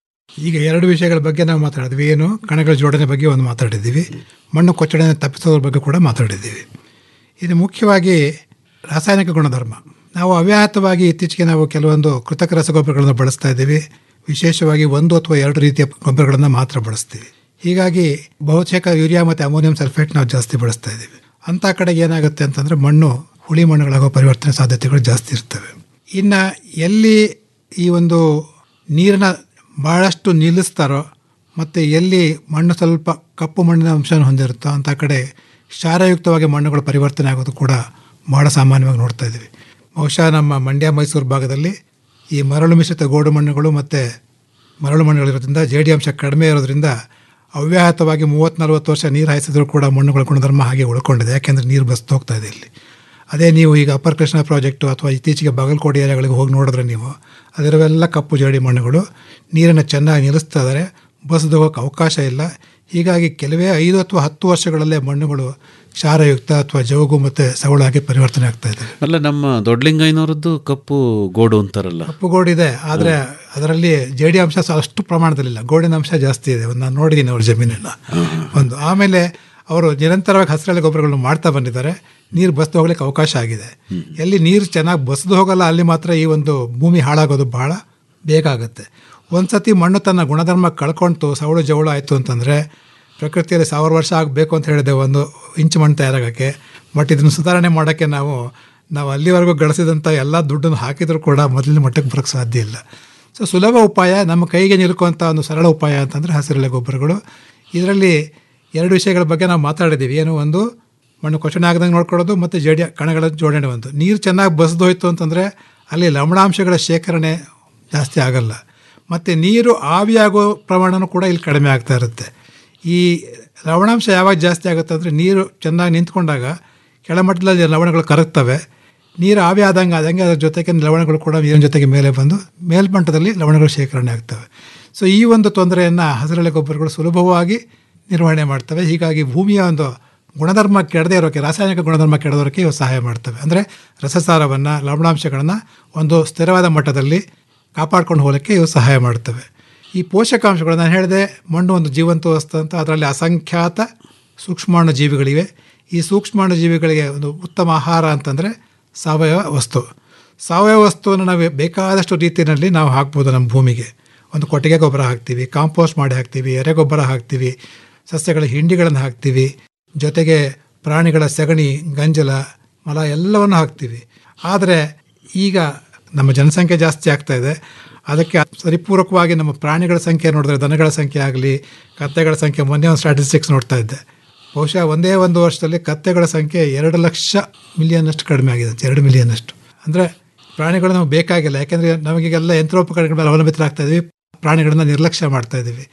S13: ಈಗ ಎರಡು ವಿಷಯಗಳ ಬಗ್ಗೆ ನಾವು ಮಾತಾಡಿದ್ವಿ ಏನು ಕಣಗಳ ಜೋಡಣೆ ಬಗ್ಗೆ ಒಂದು ಮಾತಾಡಿದ್ದೀವಿ ಮಣ್ಣು ಕೊಚ್ಚಣೆ ತಪ್ಪಿಸೋದ್ರ ಬಗ್ಗೆ ಕೂಡ ಮಾತಾಡಿದ್ದೀವಿ ಇದು ಮುಖ್ಯವಾಗಿ ರಾಸಾಯನಿಕ ಗುಣಧರ್ಮ ನಾವು ಅವ್ಯಾಹತವಾಗಿ ಇತ್ತೀಚೆಗೆ ನಾವು ಕೆಲವೊಂದು ಕೃತಕ ರಸಗೊಬ್ಬರಗಳನ್ನು ಬಳಸ್ತಾ ಇದ್ದೀವಿ ವಿಶೇಷವಾಗಿ ಒಂದು ಅಥವಾ ಎರಡು ರೀತಿಯ ಗೊಬ್ಬರಗಳನ್ನು ಮಾತ್ರ ಬಳಸ್ತೀವಿ ಹೀಗಾಗಿ ಬಹುತೇಕ ಯೂರಿಯಾ ಮತ್ತು ಅಮೋನಿಯಂ ಸಲ್ಫೇಟ್ ನಾವು ಜಾಸ್ತಿ ಬಳಸ್ತಾ ಇದ್ದೀವಿ ಅಂಥ ಕಡೆಗೆ ಏನಾಗುತ್ತೆ ಅಂತಂದರೆ ಮಣ್ಣು ಹುಳಿ ಮಣ್ಣುಗಳಾಗೋ ಪರಿವರ್ತನೆ ಸಾಧ್ಯತೆಗಳು ಜಾಸ್ತಿ ಇರ್ತವೆ ಇನ್ನು ಎಲ್ಲಿ ಈ ಒಂದು ನೀರನ್ನ ಭಾಳಷ್ಟು ನಿಲ್ಲಿಸ್ತಾರೋ ಮತ್ತು ಎಲ್ಲಿ ಮಣ್ಣು ಸ್ವಲ್ಪ ಕಪ್ಪು ಮಣ್ಣಿನ ಅಂಶವನ್ನು ಹೊಂದಿರುತ್ತೋ ಅಂಥ ಕಡೆ ಕ್ಷಾರಯುಕ್ತವಾಗಿ ಮಣ್ಣುಗಳು ಪರಿವರ್ತನೆ ಆಗೋದು ಕೂಡ ಭಾಳ ಸಾಮಾನ್ಯವಾಗಿ ನೋಡ್ತಾ ಇದ್ದೀವಿ ಬಹುಶಃ ನಮ್ಮ ಮಂಡ್ಯ ಮೈಸೂರು ಭಾಗದಲ್ಲಿ ಈ ಮರಳು ಮಿಶ್ರಿತ ಗೋಡು ಮಣ್ಣುಗಳು ಮತ್ತು ಮರಳು ಮಣ್ಣುಗಳಿರೋದ್ರಿಂದ ಜೇಡಿ ಅಂಶ ಕಡಿಮೆ ಇರೋದ್ರಿಂದ ಅವ್ಯಾಹತವಾಗಿ ಮೂವತ್ತು ನಲ್ವತ್ತು ವರ್ಷ ನೀರು ಹಾಯಿಸಿದ್ರು ಕೂಡ ಮಣ್ಣುಗಳ ಗುಣಧರ್ಮ ಹಾಗೆ ಉಳ್ಕೊಂಡಿದೆ ಯಾಕೆಂದರೆ ನೀರು ಬಸ್ತು ಹೋಗ್ತಾ ಇದೆ ಇಲ್ಲಿ ಅದೇ ನೀವು ಈಗ ಅಪ್ಪರ್ ಕೃಷ್ಣ ಪ್ರಾಜೆಕ್ಟು ಅಥವಾ ಇತ್ತೀಚೆಗೆ ಬಾಗಲಕೋಟೆ ಏರಿಯಾಗಳಿಗೆ ಹೋಗಿ ನೋಡಿದ್ರೆ ನೀವು ಅದರವೆಲ್ಲ ಕಪ್ಪು ಜೇಡಿ ಮಣ್ಣುಗಳು ನೀರನ್ನು ಚೆನ್ನಾಗಿ ನಿಲ್ಲಿಸ್ತಾ ಇದ್ದಾರೆ ಬಸ್ದು ಹೋಗೋಕ್ಕೆ ಅವಕಾಶ ಇಲ್ಲ ಹೀಗಾಗಿ ಕೆಲವೇ ಐದು ಅಥವಾ ಹತ್ತು ವರ್ಷಗಳಲ್ಲೇ ಮಣ್ಣುಗಳು ಕ್ಷಾರಯುಕ್ತ ಅಥವಾ ಜೋಗು ಮತ್ತು ಸವಳಾಗಿ ಪರಿವರ್ತನೆ ಆಗ್ತಾ ಇದೆ
S12: ಅಲ್ಲ ನಮ್ಮ ದೊಡ್ಡಲಿಂಗಯ್ಯನವರದ್ದು ಕಪ್ಪು ಗೋಡು ಅಂತಾರಲ್ಲ
S13: ಕಪ್ಪು ಗೋಡಿದೆ ಆದರೆ ಅದರಲ್ಲಿ ಜೇಡಿ ಅಂಶ ಸಹ ಅಷ್ಟು ಪ್ರಮಾಣದಲ್ಲಿಲ್ಲ ಗೋಡಿನ ಅಂಶ ಜಾಸ್ತಿ ಇದೆ ಒಂದು ನಾನು ನೋಡಿದ್ದೀನಿ ಅವ್ರ ಜಮೀನನ್ನು ಒಂದು ಆಮೇಲೆ ಅವರು ನಿರಂತರವಾಗಿ ಹಸಿರೆಲೆ ಗೊಬ್ಬರಗಳನ್ನು ಮಾಡ್ತಾ ಬಂದಿದ್ದಾರೆ ನೀರು ಬಸ್ದು ಹೋಗ್ಲಿಕ್ಕೆ ಅವಕಾಶ ಆಗಿದೆ ಎಲ್ಲಿ ನೀರು ಚೆನ್ನಾಗಿ ಬಸ್ದು ಹೋಗಲ್ಲ ಅಲ್ಲಿ ಮಾತ್ರ ಈ ಒಂದು ಭೂಮಿ ಹಾಳಾಗೋದು ಬಹಳ ಬೇಗ ಆಗುತ್ತೆ ಒಂದು ಸತಿ ಮಣ್ಣು ತನ್ನ ಗುಣಧರ್ಮ ಕಳ್ಕೊಳ್ತು ಸವಳು ಜವಳು ಆಯಿತು ಅಂತಂದರೆ ಪ್ರಕೃತಿಯಲ್ಲಿ ಸಾವಿರ ವರ್ಷ ಆಗಬೇಕು ಅಂತ ಹೇಳಿದೆ ಒಂದು ಇಂಚು ಮಣ್ಣು ತಯಾರಾಗೋಕ್ಕೆ ಬಟ್ ಇದನ್ನು ಸುಧಾರಣೆ ಮಾಡೋಕ್ಕೆ ನಾವು ನಾವು ಅಲ್ಲಿವರೆಗೂ ಗಳಿಸಿದಂಥ ಎಲ್ಲ ದುಡ್ಡನ್ನು ಹಾಕಿದರೂ ಕೂಡ ಮೊದಲಿನ ಮಟ್ಟಕ್ಕೆ ಬರೋಕ್ಕೆ ಸಾಧ್ಯ ಇಲ್ಲ ಸೊ ಸುಲಭ ಉಪಾಯ ನಮ್ಮ ಕೈಗೆ ನಿಲ್ಕುವಂಥ ಒಂದು ಸರಳ ಉಪಾಯ ಅಂತಂದರೆ ಹಸಿರೆಲೆ ಗೊಬ್ಬರಗಳು ಇದರಲ್ಲಿ ಎರಡು ವಿಷಯಗಳ ಬಗ್ಗೆ ನಾವು ಮಾತಾಡಿದ್ದೀವಿ ಏನು ಒಂದು ಮಣ್ಣು ಕೊಚ್ಚಣೆ ಆಗದಂಗೆ ನೋಡ್ಕೊಳ್ಳೋದು ಮತ್ತು ಜಡಿ ಕಣಗಳ ಜೋಡಣೆ ಒಂದು ನೀರು ಚೆನ್ನಾಗಿ ಬಸ್ದು ಹೋಯ್ತು ಅಂತಂದರೆ ಅಲ್ಲಿ ಲವಣಾಂಶಗಳ ಶೇಖರಣೆ ಜಾಸ್ತಿ ಆಗಲ್ಲ ಮತ್ತು ನೀರು ಆವಿಯಾಗೋ ಪ್ರಮಾಣನೂ ಕೂಡ ಇಲ್ಲಿ ಕಡಿಮೆ ಆಗ್ತಾ ಇರುತ್ತೆ ಈ ಲವಣಾಂಶ ಯಾವಾಗ ಜಾಸ್ತಿ ಆಗುತ್ತೆ ಅಂದರೆ ನೀರು ಚೆನ್ನಾಗಿ ನಿಂತ್ಕೊಂಡಾಗ ಕೆಳಮಟ್ಟದಲ್ಲಿ ಲವಣಗಳು ಕರಗ್ತವೆ ನೀರು ಆವಿ ಆದಂಗೆ ಆದಂಗೆ ಅದ್ರ ಜೊತೆಗೆ ಲವಣಗಳು ಕೂಡ ನೀರಿನ ಜೊತೆಗೆ ಮೇಲೆ ಬಂದು ಮೇಲ್ಮಟ್ಟದಲ್ಲಿ ಲವಣಗಳು ಶೇಖರಣೆ ಆಗ್ತವೆ ಸೊ ಈ ಒಂದು ತೊಂದರೆಯನ್ನು ಹಸಿರೆಲೆ ಗೊಬ್ಬರಗಳು ಸುಲಭವಾಗಿ ನಿರ್ವಹಣೆ ಮಾಡ್ತವೆ ಹೀಗಾಗಿ ಭೂಮಿಯ ಒಂದು ಗುಣಧರ್ಮ ಕೆಡದೇ ಇರೋಕ್ಕೆ ರಾಸಾಯನಿಕ ಗುಣಧರ್ಮ ಕೆಡದೋರೋಕ್ಕೆ ಇವು ಸಹಾಯ ಮಾಡ್ತವೆ ಅಂದರೆ ರಸಸಾರವನ್ನು ಲವಣಾಂಶಗಳನ್ನು ಒಂದು ಸ್ಥಿರವಾದ ಮಟ್ಟದಲ್ಲಿ ಕಾಪಾಡ್ಕೊಂಡು ಹೋಗಲಿಕ್ಕೆ ಇವು ಸಹಾಯ ಮಾಡ್ತವೆ ಈ ಪೋಷಕಾಂಶಗಳು ನಾನು ಹೇಳಿದೆ ಮಣ್ಣು ಒಂದು ಜೀವಂತ ವಸ್ತು ಅಂತ ಅದರಲ್ಲಿ ಅಸಂಖ್ಯಾತ ಸೂಕ್ಷ್ಮಾಣು ಜೀವಿಗಳಿವೆ ಈ ಸೂಕ್ಷ್ಮಾಣು ಜೀವಿಗಳಿಗೆ ಒಂದು ಉತ್ತಮ ಆಹಾರ ಅಂತಂದರೆ ಸಾವಯವ ವಸ್ತು ಸಾವಯವ ವಸ್ತುವನ್ನು ನಾವು ಬೇಕಾದಷ್ಟು ರೀತಿಯಲ್ಲಿ ನಾವು ಹಾಕ್ಬೋದು ನಮ್ಮ ಭೂಮಿಗೆ ಒಂದು ಕೊಟ್ಟಿಗೆ ಗೊಬ್ಬರ ಹಾಕ್ತೀವಿ ಕಾಂಪೋಸ್ಟ್ ಮಾಡಿ ಹಾಕ್ತೀವಿ ಎರೆ ಗೊಬ್ಬರ ಹಾಕ್ತೀವಿ ಸಸ್ಯಗಳ ಹಿಂಡಿಗಳನ್ನು ಹಾಕ್ತೀವಿ ಜೊತೆಗೆ ಪ್ರಾಣಿಗಳ ಸಗಣಿ ಗಂಜಲ ಮಲ ಎಲ್ಲವನ್ನು ಹಾಕ್ತೀವಿ ಆದರೆ ಈಗ ನಮ್ಮ ಜನಸಂಖ್ಯೆ ಜಾಸ್ತಿ ಆಗ್ತಾ ಇದೆ ಅದಕ್ಕೆ ಸರಿಪೂರಕವಾಗಿ ನಮ್ಮ ಪ್ರಾಣಿಗಳ ಸಂಖ್ಯೆ ನೋಡಿದ್ರೆ ದನಗಳ ಸಂಖ್ಯೆ ಆಗಲಿ ಕತ್ತೆಗಳ ಸಂಖ್ಯೆ ಮೊನ್ನೆ ಒಂದು ಸ್ಟ್ಯಾಟಿಸ್ಟಿಕ್ಸ್ ನೋಡ್ತಾ ಇದ್ದೆ ಬಹುಶಃ ಒಂದೇ ಒಂದು ವರ್ಷದಲ್ಲಿ ಕತ್ತೆಗಳ ಸಂಖ್ಯೆ ಎರಡು ಲಕ್ಷ ಮಿಲಿಯನ್ನಷ್ಟು ಕಡಿಮೆ ಆಗಿದೆ ಅಂತ ಎರಡು ಮಿಲಿಯನ್ನಷ್ಟು ಅಂದರೆ ಪ್ರಾಣಿಗಳು ನಮಗೆ ಬೇಕಾಗಿಲ್ಲ ಯಾಕೆಂದರೆ ನಮಗೀಗೆಲ್ಲ ಯಂತ್ರೋಪಕರಣಗಳ ಮೇಲೆ ಅವಲಂಬಿತರಾಗ್ತಾ ಇದ್ದೀವಿ ಪ್ರಾಣಿಗಳನ್ನ ನಿರ್ಲಕ್ಷ್ಯ ಮಾಡ್ತಾ ಇದ್ದೀವಿ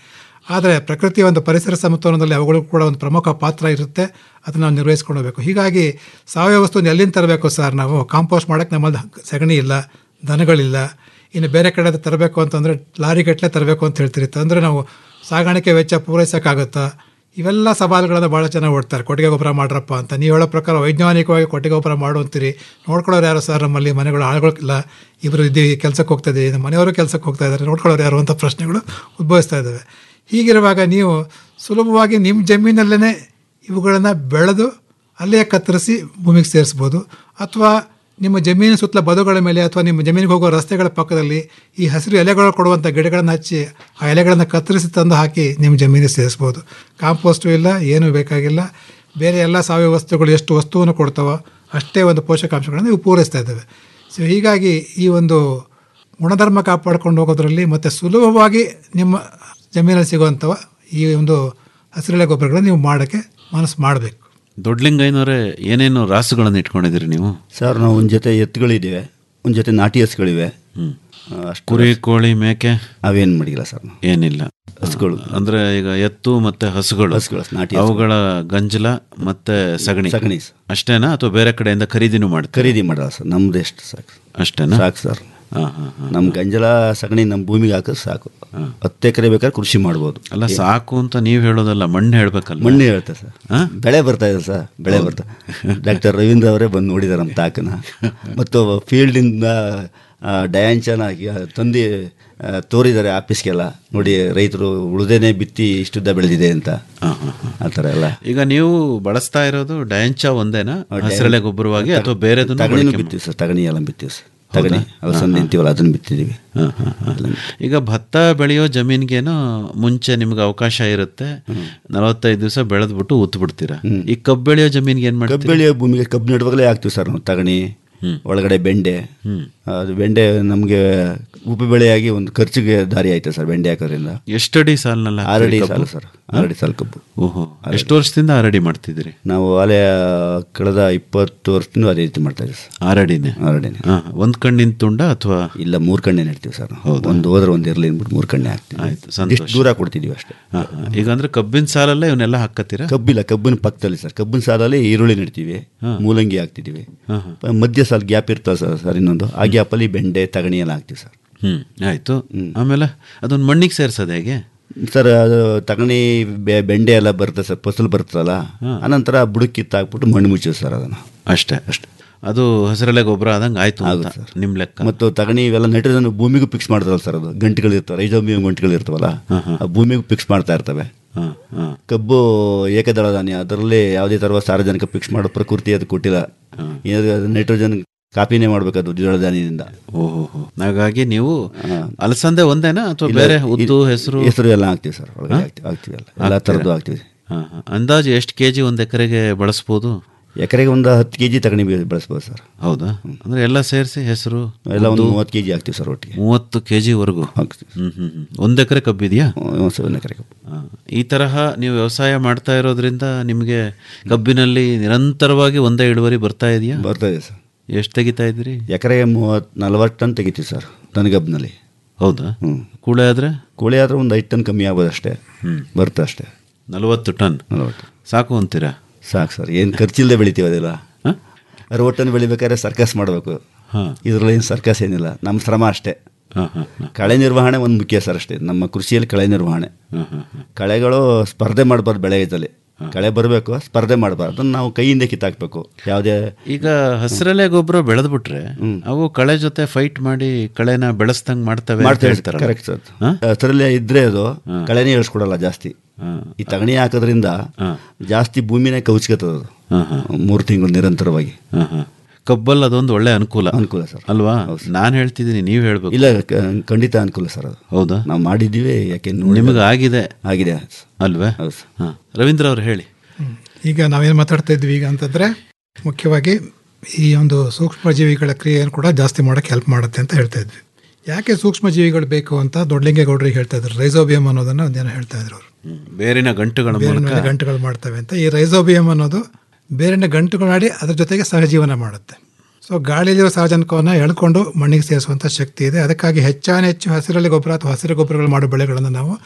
S13: ಆದರೆ ಪ್ರಕೃತಿಯ ಒಂದು ಪರಿಸರ ಸಮತೋಲನದಲ್ಲಿ ಅವುಗಳು ಕೂಡ ಒಂದು ಪ್ರಮುಖ ಪಾತ್ರ ಇರುತ್ತೆ ಅದನ್ನು ನಾವು ನಿರ್ವಹಿಸ್ಕೊಂಡು ಹೋಗ್ಬೇಕು ಹೀಗಾಗಿ ಸಾವಯವ ವಸ್ತುವನ್ನು ಎಲ್ಲಿಂದ ತರಬೇಕು ಸರ್ ನಾವು ಕಾಂಪೋಸ್ಟ್ ಮಾಡೋಕ್ಕೆ ನಮ್ಮಲ್ಲಿ ಸಗಣಿ ಇಲ್ಲ ದನಗಳಿಲ್ಲ ಇನ್ನು ಬೇರೆ ಕಡೆ ತರಬೇಕು ಅಂತಂದರೆ ಲಾರಿ ಗಟ್ಟಲೆ ತರಬೇಕು ಅಂತ ಹೇಳ್ತೀರಿ ಅಂದರೆ ನಾವು ಸಾಗಾಣಿಕೆ ವೆಚ್ಚ ಪೂರೈಸೋಕ್ಕಾಗುತ್ತಾ ಇವೆಲ್ಲ ಸವಾಲುಗಳನ್ನು ಭಾಳ ಚೆನ್ನಾಗಿ ಓಡ್ತಾರೆ ಕೊಟ್ಟಿಗೆ ಗೊಬ್ಬರ ಮಾಡ್ರಪ್ಪ ಅಂತ ನೀವು ಹೇಳೋ ಪ್ರಕಾರ ವೈಜ್ಞಾನಿಕವಾಗಿ ಕೊಟ್ಟಿಗೆ ಗೊಬ್ಬರ ಮಾಡು ಅಂತೀರಿ ನೋಡ್ಕೊಳ್ಳೋರು ಯಾರು ಸರ್ ನಮ್ಮಲ್ಲಿ ಮನೆಗಳು ಆಳುಗಳಿಲ್ಲ ಇಬ್ಬರು ಇದ್ದೀವಿ ಕೆಲಸಕ್ಕೆ ಹೋಗ್ತಾ ಇದ್ದೀವಿ ನಮ್ಮ ಮನೆಯವರು ಕೆಲಸಕ್ಕೆ ಹೋಗ್ತಾ ಇದ್ದಾರೆ ನೋಡ್ಕೊಳ್ಳೋರು ಯಾರು ಅಂತ ಪ್ರಶ್ನೆಗಳು ಉದ್ಭವಿಸ್ತಾ ಇದ್ದಾವೆ ಹೀಗಿರುವಾಗ ನೀವು ಸುಲಭವಾಗಿ ನಿಮ್ಮ ಜಮೀನಲ್ಲೇ ಇವುಗಳನ್ನು ಬೆಳೆದು ಅಲ್ಲೇ ಕತ್ತರಿಸಿ ಭೂಮಿಗೆ ಸೇರಿಸ್ಬೋದು ಅಥವಾ ನಿಮ್ಮ ಜಮೀನು ಸುತ್ತಲ ಬದುಗಳ ಮೇಲೆ ಅಥವಾ ನಿಮ್ಮ ಜಮೀನಿಗೆ ಹೋಗೋ ರಸ್ತೆಗಳ ಪಕ್ಕದಲ್ಲಿ ಈ ಹಸಿರು ಎಲೆಗಳು ಕೊಡುವಂಥ ಗಿಡಗಳನ್ನು ಹಚ್ಚಿ ಆ ಎಲೆಗಳನ್ನು ಕತ್ತರಿಸಿ ತಂದು ಹಾಕಿ ನಿಮ್ಮ ಜಮೀನಿಗೆ ಸೇರಿಸ್ಬೋದು ಕಾಂಪೋಸ್ಟು ಇಲ್ಲ ಏನೂ ಬೇಕಾಗಿಲ್ಲ ಬೇರೆ ಎಲ್ಲ ಸಾವಯವ ವಸ್ತುಗಳು ಎಷ್ಟು ವಸ್ತುವನ್ನು ಕೊಡ್ತಾವೋ ಅಷ್ಟೇ ಒಂದು ಪೋಷಕಾಂಶಗಳನ್ನು ಇವು ಪೂರೈಸ್ತಾ ಇದ್ದಾವೆ ಸೊ ಹೀಗಾಗಿ ಈ ಒಂದು ಗುಣಧರ್ಮ ಕಾಪಾಡ್ಕೊಂಡು ಹೋಗೋದ್ರಲ್ಲಿ ಮತ್ತು ಸುಲಭವಾಗಿ ನಿಮ್ಮ ಜಮೀನಲ್ಲಿ ಸಿಗುವಂಥವ ಈ ಒಂದು ಹಸಿರೆಲೆ ಗೊಬ್ಬರಗಳನ್ನು ನೀವು ಮಾಡೋಕ್ಕೆ ಮನಸ್ಸು ಮಾಡಬೇಕು
S12: ದೊಡ್ಡಲಿಂಗೈನವರೇ ಏನೇನು ರಾಸುಗಳನ್ನು ಇಟ್ಕೊಂಡಿದ್ದೀರಿ ನೀವು
S14: ಸರ್ ನಾವು ಒಂದು ಜೊತೆ ಎತ್ತುಗಳಿವೆ ಒಂದು ಜೊತೆ ನಾಟಿ ಹಸುಗಳಿವೆ ಅಷ್ಟು
S12: ಕುರಿ ಕೋಳಿ ಮೇಕೆ
S14: ಅವೇನು ಮಾಡಿಲ್ಲ ಸರ್ ನಾವು
S12: ಏನಿಲ್ಲ
S14: ಹಸುಗಳು
S12: ಅಂದ್ರೆ ಈಗ ಎತ್ತು ಮತ್ತೆ ಹಸುಗಳು
S14: ಹಸುಗಳು, ನಾಟಿ ಹಸುಗಳು.
S12: ಅವುಗಳ ಗಂಜಲ ಮತ್ತೆ ಸಗಣಿ
S14: ಸಗಣಿ ಸರ್.
S12: ಅಷ್ಟೇನಾ ಅಥವಾ ಬೇರೆ ಕಡೆಯಿಂದ ಖರೀದಿನೂ ಮಾಡ್ತಾರೆ
S14: ಖರೀದಿ ಮಾಡಲ್ಲ ಸರ್ ನಮ್ದು ಎಷ್ಟು ಸಾಕು
S12: ಅಷ್ಟೇನಾ
S14: ಸಾಕು ಸರ್
S12: ಹಾ, ಹಾ, ಹಾ.
S14: ನಮ್ಮ ಗಂಜಲ ಸಗಣಿ ನಮ್ಮ ಭೂಮಿಗೆ ಹಾಕಿದ್ರೆ ಸಾಕು ಹತ್ತು ಎಕರೆ ಬೇಕಾದ್ರೆ ಕೃಷಿ ಮಾಡ್ಬೋದು
S12: ಅಲ್ಲ ಸಾಕು ಅಂತ ನೀವು ಹೇಳೋದಲ್ಲ ಮಣ್ಣು ಹೇಳ್ಬೇಕಲ್ಲ
S14: ಮಣ್ಣು ಹೇಳ್ತೆ ಸರ್ ಬೆಳೆ ಬರ್ತಾ ಇದೆ ಸರ್ ಬೆಳೆ ಬರ್ತಾ ಡಾಕ್ಟರ್ ರವೀಂದ್ರ ಅವರೇ ಬಂದು ನೋಡಿದ್ದಾರೆ ನಮ್ಮ ತಾಕನ ಮತ್ತು ಫೀಲ್ಡಿಂದ ಡಯಾಂಚನ ತಂದು ಆ, ತೋರಿದ್ದಾರೆ ಆಫೀಸ್ಗೆಲ್ಲ ನೋಡಿ ರೈತರು ಉಳಿದೇನೆ ಬಿತ್ತಿ ಇಷ್ಟುದ್ದ ಬೆಳೆದಿದೆ ಅಂತ ಆ ಥರ ಎಲ್ಲ
S12: ಈಗ ನೀವು ಬಳಸ್ತಾ ಇರೋದು ಡಯಾಂಚ ಒಂದೇನಾ ಹಸಿರೆಲೆ ಗೊಬ್ಬರವಾಗಿ ಅಥವಾ ಬೇರೆ
S14: ತಗಣಿನೂ ಬಿತ್ತೀವಿ ಸರ್ ತಗಣಿ ಎಲ್ಲ ಬಿತ್ತೀವಿ ಸರ್ ತಗಣಿ ಅಲಸಂದೆ ಅಂತೀವಲ್ಲ ಅದನ್ನು ಬಿತ್ತಿದ್ದೀವಿ
S12: ಈಗ ಭತ್ತ ಬೆಳೆಯೋ ಜಮೀನ್ಗೇನೋ ಮುಂಚೆ ನಿಮ್ಗೆ ಅವಕಾಶ ಇರುತ್ತೆ ನಲವತ್ತೈದು ದಿವಸ ಬೆಳೆದ್ಬಿಟ್ಟು ಉತ್ತು ಬಿಡ್ತೀರಾ ಈ ಕಬ್ಬು ಬೆಳೆಯೋ ಜಮೀನ್ಗೆ ಏನ್
S14: ಕಬ್ಬು
S12: ಮಾಡ್ತೀರಾ
S14: ಬೆಳೆಯೋ ಭೂಮಿಗೆ ಕಬ್ಬು ನೆಡುವಾಗಲೇ ಹಾಕ್ತೀವಿ ಸರ್ ನಾವು ತಗಣಿ ಒಳಗಡೆ ಬೆಂಡೆ ಅದು ಬೆಂಡೆ ನಮಗೆ ಉಪ ಬೆಳೆಯಾಗಿ ಒಂದು ಖರ್ಚಿಗೆ ದಾರಿ ಆಯ್ತು ಸರ್ ಬೆಂಡೆ ಹಾಕೋದ್ರಿಂದ
S12: ಎಷ್ಟಡಿ ಸಾಲಿನಲ್ಲಿ
S14: ಆರಡಿ
S12: ಹಾಕ್ತೀರಿ
S14: ಸಾಲು
S12: ಕಬ್ಬು?
S14: ಸರ್ ಆರಡಿ ಸಾಲು ಕಬ್ಬು
S12: ಓಹೋ ಎಷ್ಟು ವರ್ಷದಿಂದ ಆರಡಿ ಮಾಡ್ತಿದ್ದೀರಿ
S14: ನಾವು ಅಲೆ ಕಳೆದ ಇಪ್ಪತ್ತು ವರ್ಷದಿಂದ ಅದೇ ರೀತಿ ಮಾಡ್ತಾ ಇದ್ದೀವಿ ಸರ್
S12: ಆರಡಿನೇ
S14: ಆರಡಿನೇ
S12: ಹಾ, ಒಂದ್ ಕಣ್ಣಿನ ತುಂಡ ಅಥವಾ
S14: ಇಲ್ಲ ಮೂರು ಕಣ್ಣೆ ನೆಡ್ತೀವಿ ಸರ್ ಒಂದು ಹೋದ್ರೆ ಒಂದು ಇರಲಿ ಅಂದ್ಬಿಟ್ಟು ಮೂರು ಕಣ್ಣೆ ಹಾಕ್ತೀವಿ
S12: ಆಯ್ತು ಸಂತೋಷ
S14: ಇಷ್ಟು ದೂರ ಕೊಡ್ತಿದ್ದೀವಿ ಅಷ್ಟೇ
S12: ಹಾ, ಹಾ. ಈಗ ಅಂದ್ರೆ ಕಬ್ಬಿನ ಸಾಲಲ್ಲೇ ಇವನ್ನೆಲ್ಲ ಹಾಕತ್ತೀರಾ
S14: ಕಬ್ಬಿಲ್ಲ ಕಬ್ಬಿನ ಪಕ್ಕದಲ್ಲಿ ಸರ್ ಕಬ್ಬಿನ ಸಾಲಲ್ಲಿ ಈರುಳ್ಳಿ ನೆಡ್ತೀವಿ ಮೂಲಂಗಿ ಹಾಕ್ತಿದ್ದೀವಿ
S12: ಹಾ,
S14: ಮಧ್ಯ ಸಾಲ ಗ್ಯಾಪ್ ಇರ್ತದೆ ಸರ್ ಸರ್ ಇನ್ನೊಂದು ಆ ಗ್ಯಾಪಲ್ಲಿ ಬೆಂಡೆ ತಗಣಿ ಎಲ್ಲ ಹಾಕ್ತೀವಿ ಸರ್
S12: ಹ್ಮ್ ಆಯ್ತು ಆಮೇಲೆ ಅದನ್ನ ಮಣ್ಣಿಗೆ ಸೇರ್ಸೋದು ಹೇಗೆ
S14: ಸರ್ ಅದು ತಗಣಿ ಬೆ- ಬೆಂಡೆ ಎಲ್ಲ ಬರುತ್ತೆ ಸರ್ ಫಸಲು ಬರ್ತದಲ್ಲ ಅನಂತರ ಬುಡಕ್ಕೆ ಕಿತ್ತಾಕ್ಬಿಟ್ಟು ಮಣ್ಣು ಮುಚ್ಚೀವಿ ಸರ್ ಅದನ್ನು
S12: ಅಷ್ಟೇ ಅಷ್ಟೇ ಅದು ಹಸಿರೆಲೆ ಗೊಬ್ಬರ ಆದಂಗೆ ಆಯ್ತು ಅಂತ ನಿಮ್ ಲೆಕ್ಕ
S14: ಮತ್ತು ತಗಣಿ ಇವೆಲ್ಲ ನೈಟ್ರೋಜನ್ ಭೂಮಿಗೂ ಫಿಕ್ಸ್ ಮಾಡ್ತಾರಲ್ಲ ಸರ್ ಅದು ಗಂಟೆಗಳು ಇರ್ತವೆ ರೈಜೋಮಿಯಂ ಗಂಟೆಗಳು ಇರ್ತವಲ್ಲ ಆ ಭೂಮಿಗೂ ಫಿಕ್ಸ್ ಮಾಡ್ತಾ ಇರ್ತವೆ ಕಬ್ಬು ಏಕದಳ ಧಾನ್ಯ ಅದರಲ್ಲಿ ಯಾವುದೇ ಥರದ ಸಾರ್ವಜನಿಕ ಫಿಕ್ಸ್ ಮಾಡೋ ಪ್ರಕೃತಿ ಅದು ಕೊಟ್ಟಿಲ್ಲ ಏನಾದ್ರು ನೈಟ್ರೋಜನ್ ಕಾಪಿನೇ ಮಾಡ್ಬೇಕದು ದ್ವಿದಳ ಧಾನ್ಯದಿಂದ
S12: ಓಹೋ ಹಾಗಾಗಿ ನೀವು ಅಲಸಂದೆ ಒಂದೇನಾ ಅಥವಾ
S14: ಇಲ್ಲ,
S12: ಬೇರೆ
S14: ಇ-
S12: ಉದ್ದು ಹೆಸರು
S14: ಹೆಸರು ಎಲ್ಲ ಹಾಕ್ತೀವಿ ಸರ್ ಒಳಗಡೆ ಹಾಕ್ತೀವಿ ಹಾಕ್ತೀವಿ ಎಲ್ಲ ಎಲ್ಲ ಥರದ್ದು ಹಾಕ್ತೀವಿ
S12: ಹಾ, ಹಾ. ಅಂದಾಜು ಎಷ್ಟು ಕೆಜಿ ಒಂದ್ ಎಕರೆಗೆ ಬಳಸ್ಬೋದು
S14: ಎಕರೆಗೆ ಒಂದು ಹತ್ತು ಕೆ ಜಿ ತಗಣಿ ಬೆ- ಬೆಳೆಸ್ಬೋದು ಸರ್
S12: ಹೌದಾ ಅಂದ್ರೆ ಎಲ್ಲ ಸೇರಿಸಿ ಹೆಸರು
S14: ಎಲ್ಲ ಒಂದು
S12: ಉದ್ದು,
S14: ಮೂವತ್ತು ಕೆ ಜಿ ಹಾಕ್ತೀವಿ ಸರ್ ಒಟ್ಟಿಗೆ
S12: ಮೂವತ್ತು ಕೆಜಿ ವರೆಗೂ ಹ್ಮ್ ಹ್ಮ್ ಹ್ಮ್. ಒಂದ್ ಎಕರೆ ಕಬ್ಬಿದೆಯಾ
S14: ಒಂದು ಎಕರೆ ಕಬ್ಬು
S12: ಆ, ಈ ತರಹ ನೀವು ವ್ಯವಸಾಯ ಮಾಡ್ತಾ ಇರೋದ್ರಿಂದ ನಿಮಗೆ ಕಬ್ಬಿನಲ್ಲಿ ನಿರಂತರವಾಗಿ ಒಂದೇ ಇಳುವರಿ ಬರ್ತಾ ಇದೆಯಾ
S14: ಬರ್ತಾ ಇದೆ ಸರ್
S12: ಎಷ್ಟು ತೆಗಿತಾ ಇದ್ರಿ
S14: ಎಕರೆಗೆ ಮೂವತ್ತು ನಲ್ವತ್ತು ಟನ್ ತೆಗಿತೀವಿ ಸರ್ ದನಗಬ್ನಲ್ಲಿ
S12: ಹೌದಾ
S14: ಹ್ಞೂ
S12: ಕೂಳೆ ಆದ್ರೆ
S14: ಕೋಳಿ ಆದ್ರೆ ಒಂದು ಐದು ಟನ್ ಕಮ್ಮಿ ಆಗ್ಬೋದು ಅಷ್ಟೇ
S12: ಹ್ಮ್.
S14: ಬರುತ್ತೆ ಅಷ್ಟೇ
S12: ನಲವತ್ತು ಟನ್
S14: ನಲವತ್ತು
S12: ಸಾಕು ಅಂತೀರಾ
S14: ಸಾಕು ಸರ್ ಏನು ಖರ್ಚಿಲ್ಲದೆ ಬೆಳಿತೀವಿ ಅದೆಲ್ಲ ಅರವತ್ತು ಟನ್ ಬೆಳಿಬೇಕಾದ್ರೆ ಸರ್ಕಸ್ ಮಾಡಬೇಕು ಇದರಲ್ಲಿ ಏನು ಸರ್ಕಸ್ ಏನಿಲ್ಲ ನಮ್ಮ ಶ್ರಮ ಅಷ್ಟೇ ಕಳೆ ನಿರ್ವಹಣೆ ಒಂದು ಮುಖ್ಯ ಸರ್ ಅಷ್ಟೇ ನಮ್ಮ ಕೃಷಿಯಲ್ಲಿ ಕಳೆ ನಿರ್ವಹಣೆ ಕಳೆಗಳು ಸ್ಪರ್ಧೆ ಮಾಡಬಾರ್ದು ಬೆಳೆಯಲ್ಲಿ ಕಳೆ ಬರಬೇಕು ಸ್ಪರ್ಧೆ ಮಾಡಬಾರ್ದು ಅದನ್ನ ನಾವು ಕೈಯಿಂದ ಕಿತ್ತಾಕ್ಬೇಕು ಯಾವುದೇ
S12: ಈಗ ಹಸಿರೆಲೆ ಗೊಬ್ಬರ ಬೆಳೆದ್ಬಿಟ್ರೆ ಅವು ಕಳೆ ಜೊತೆ ಫೈಟ್ ಮಾಡಿ ಕಳೆನ ಬೆಳೆಸ್ದಂಗ್ ಮಾಡ್ತವೆ ಅಂತ
S14: ಮಾಡ್ತಾ
S12: ಹೇಳ್ತಾರಲ್ಲ.
S14: ಕರೆಕ್ಟ್ ಸರ್ ಅದರಲ್ಲೇ ಇದ್ರೆ ಅದು ಕಳೆನೇ ಇಳಿಸ್ಕೊಡಲ್ಲ ಜಾಸ್ತಿ ಈ ತಗಣಿ ಹಾಕೋದ್ರಿಂದ ಜಾಸ್ತಿ ಭೂಮಿನೇ ಕೌಚ್ಕತ್ತದ ಅದು ಮೂರು ತಿಂಗಳು ನಿರಂತರವಾಗಿ
S12: ಹಾ, ಹಾ. ಕಬ್ಬಲ್ಲಿ ಅದೊಂದು ಒಳ್ಳೆ ಅನುಕೂಲ
S14: ಅನುಕೂಲ ಸರ್
S12: ಅಲ್ವಾ ನಾನು ಹೇಳ್ತಿದ್ದೀನಿ ನೀವು ಹೇಳ್ಬೇಕು
S14: ಇಲ್ಲ ಕ- ಖಂಡಿತ ಅನುಕೂಲ ಸರ್ ಅದು
S12: ಹೌದಾ
S14: ನಾವು ಮಾಡಿದ್ದೀವಿ ಯಾಕೆ
S12: ನಿಮಗೆ ಆಗಿದೆ
S14: ಆಗಿದೆ
S12: ಅಲ್ವೇ ಹಾ. ರವೀಂದ್ರ ಅವ್ರು ಹೇಳಿ
S13: ಈಗ ನಾವೇನು ಮಾತಾಡ್ತಾ ಇದ್ವಿ ಈಗ ಅಂತಂದರೆ ಮುಖ್ಯವಾಗಿ ಈ ಒಂದು ಸೂಕ್ಷ್ಮ ಜೀವಿಗಳ ಕ್ರಿಯೆಯನ್ನು ಕೂಡ ಜಾಸ್ತಿ ಮಾಡೋಕ್ಕೆ ಹೆಲ್ಪ್ ಮಾಡುತ್ತೆ ಅಂತ ಹೇಳ್ತಾ ಇದ್ವಿ ಯಾಕೆ ಸೂಕ್ಷ್ಮ ಜೀವಿಗಳು ಬೇಕು ಅಂತ ದೊಡ್ಡಲಿಂಗೇಗೌಡರಿಗೆ ಹೇಳ್ತಾ ಇದ್ರು ರೈಸೋಬಿಯಂ ಅನ್ನೋದನ್ನು ಒಂದೇನೋ ಹೇಳ್ತಾ ಇದ್ರು ಅವರು
S12: ಬೇರಿನ ಗಂಟುಗಳ
S13: ಬೇರಿನ
S12: ಮೂಲಕ
S13: ಮೇಲೆ ಗಂಟುಗಳು ಮಾಡ್ತವೆ ಅಂತ ಈ ರೈಸೋಬಿಯಂ ಅನ್ನೋದು ಬೇರಿನ ಗಂಟುಗಳು ಮಾಡಿ ಅದ್ರ ಜೊತೆಗೆ ಸಹಜೀವನ ಮಾಡುತ್ತೆ ಸೊ ಗಾಳಿಯಲ್ಲಿರೋ ಸಾರಜನಕವನ್ನು ಎಳ್ಕೊಂಡು ಮಣ್ಣಿಗೆ ಸೇರಿಸುವಂಥ ಶಕ್ತಿ ಇದೆ ಅದಕ್ಕಾಗಿ ಹೆಚ್ಚಾನ ಹೆಚ್ಚು ಹಸಿರಲ್ಲಿ ಗೊಬ್ಬರ ಅಥವಾ ಹಸಿರು ಗೊಬ್ಬರಗಳು ಮಾಡೋ ಬೆಳೆಗಳನ್ನು ನಾವು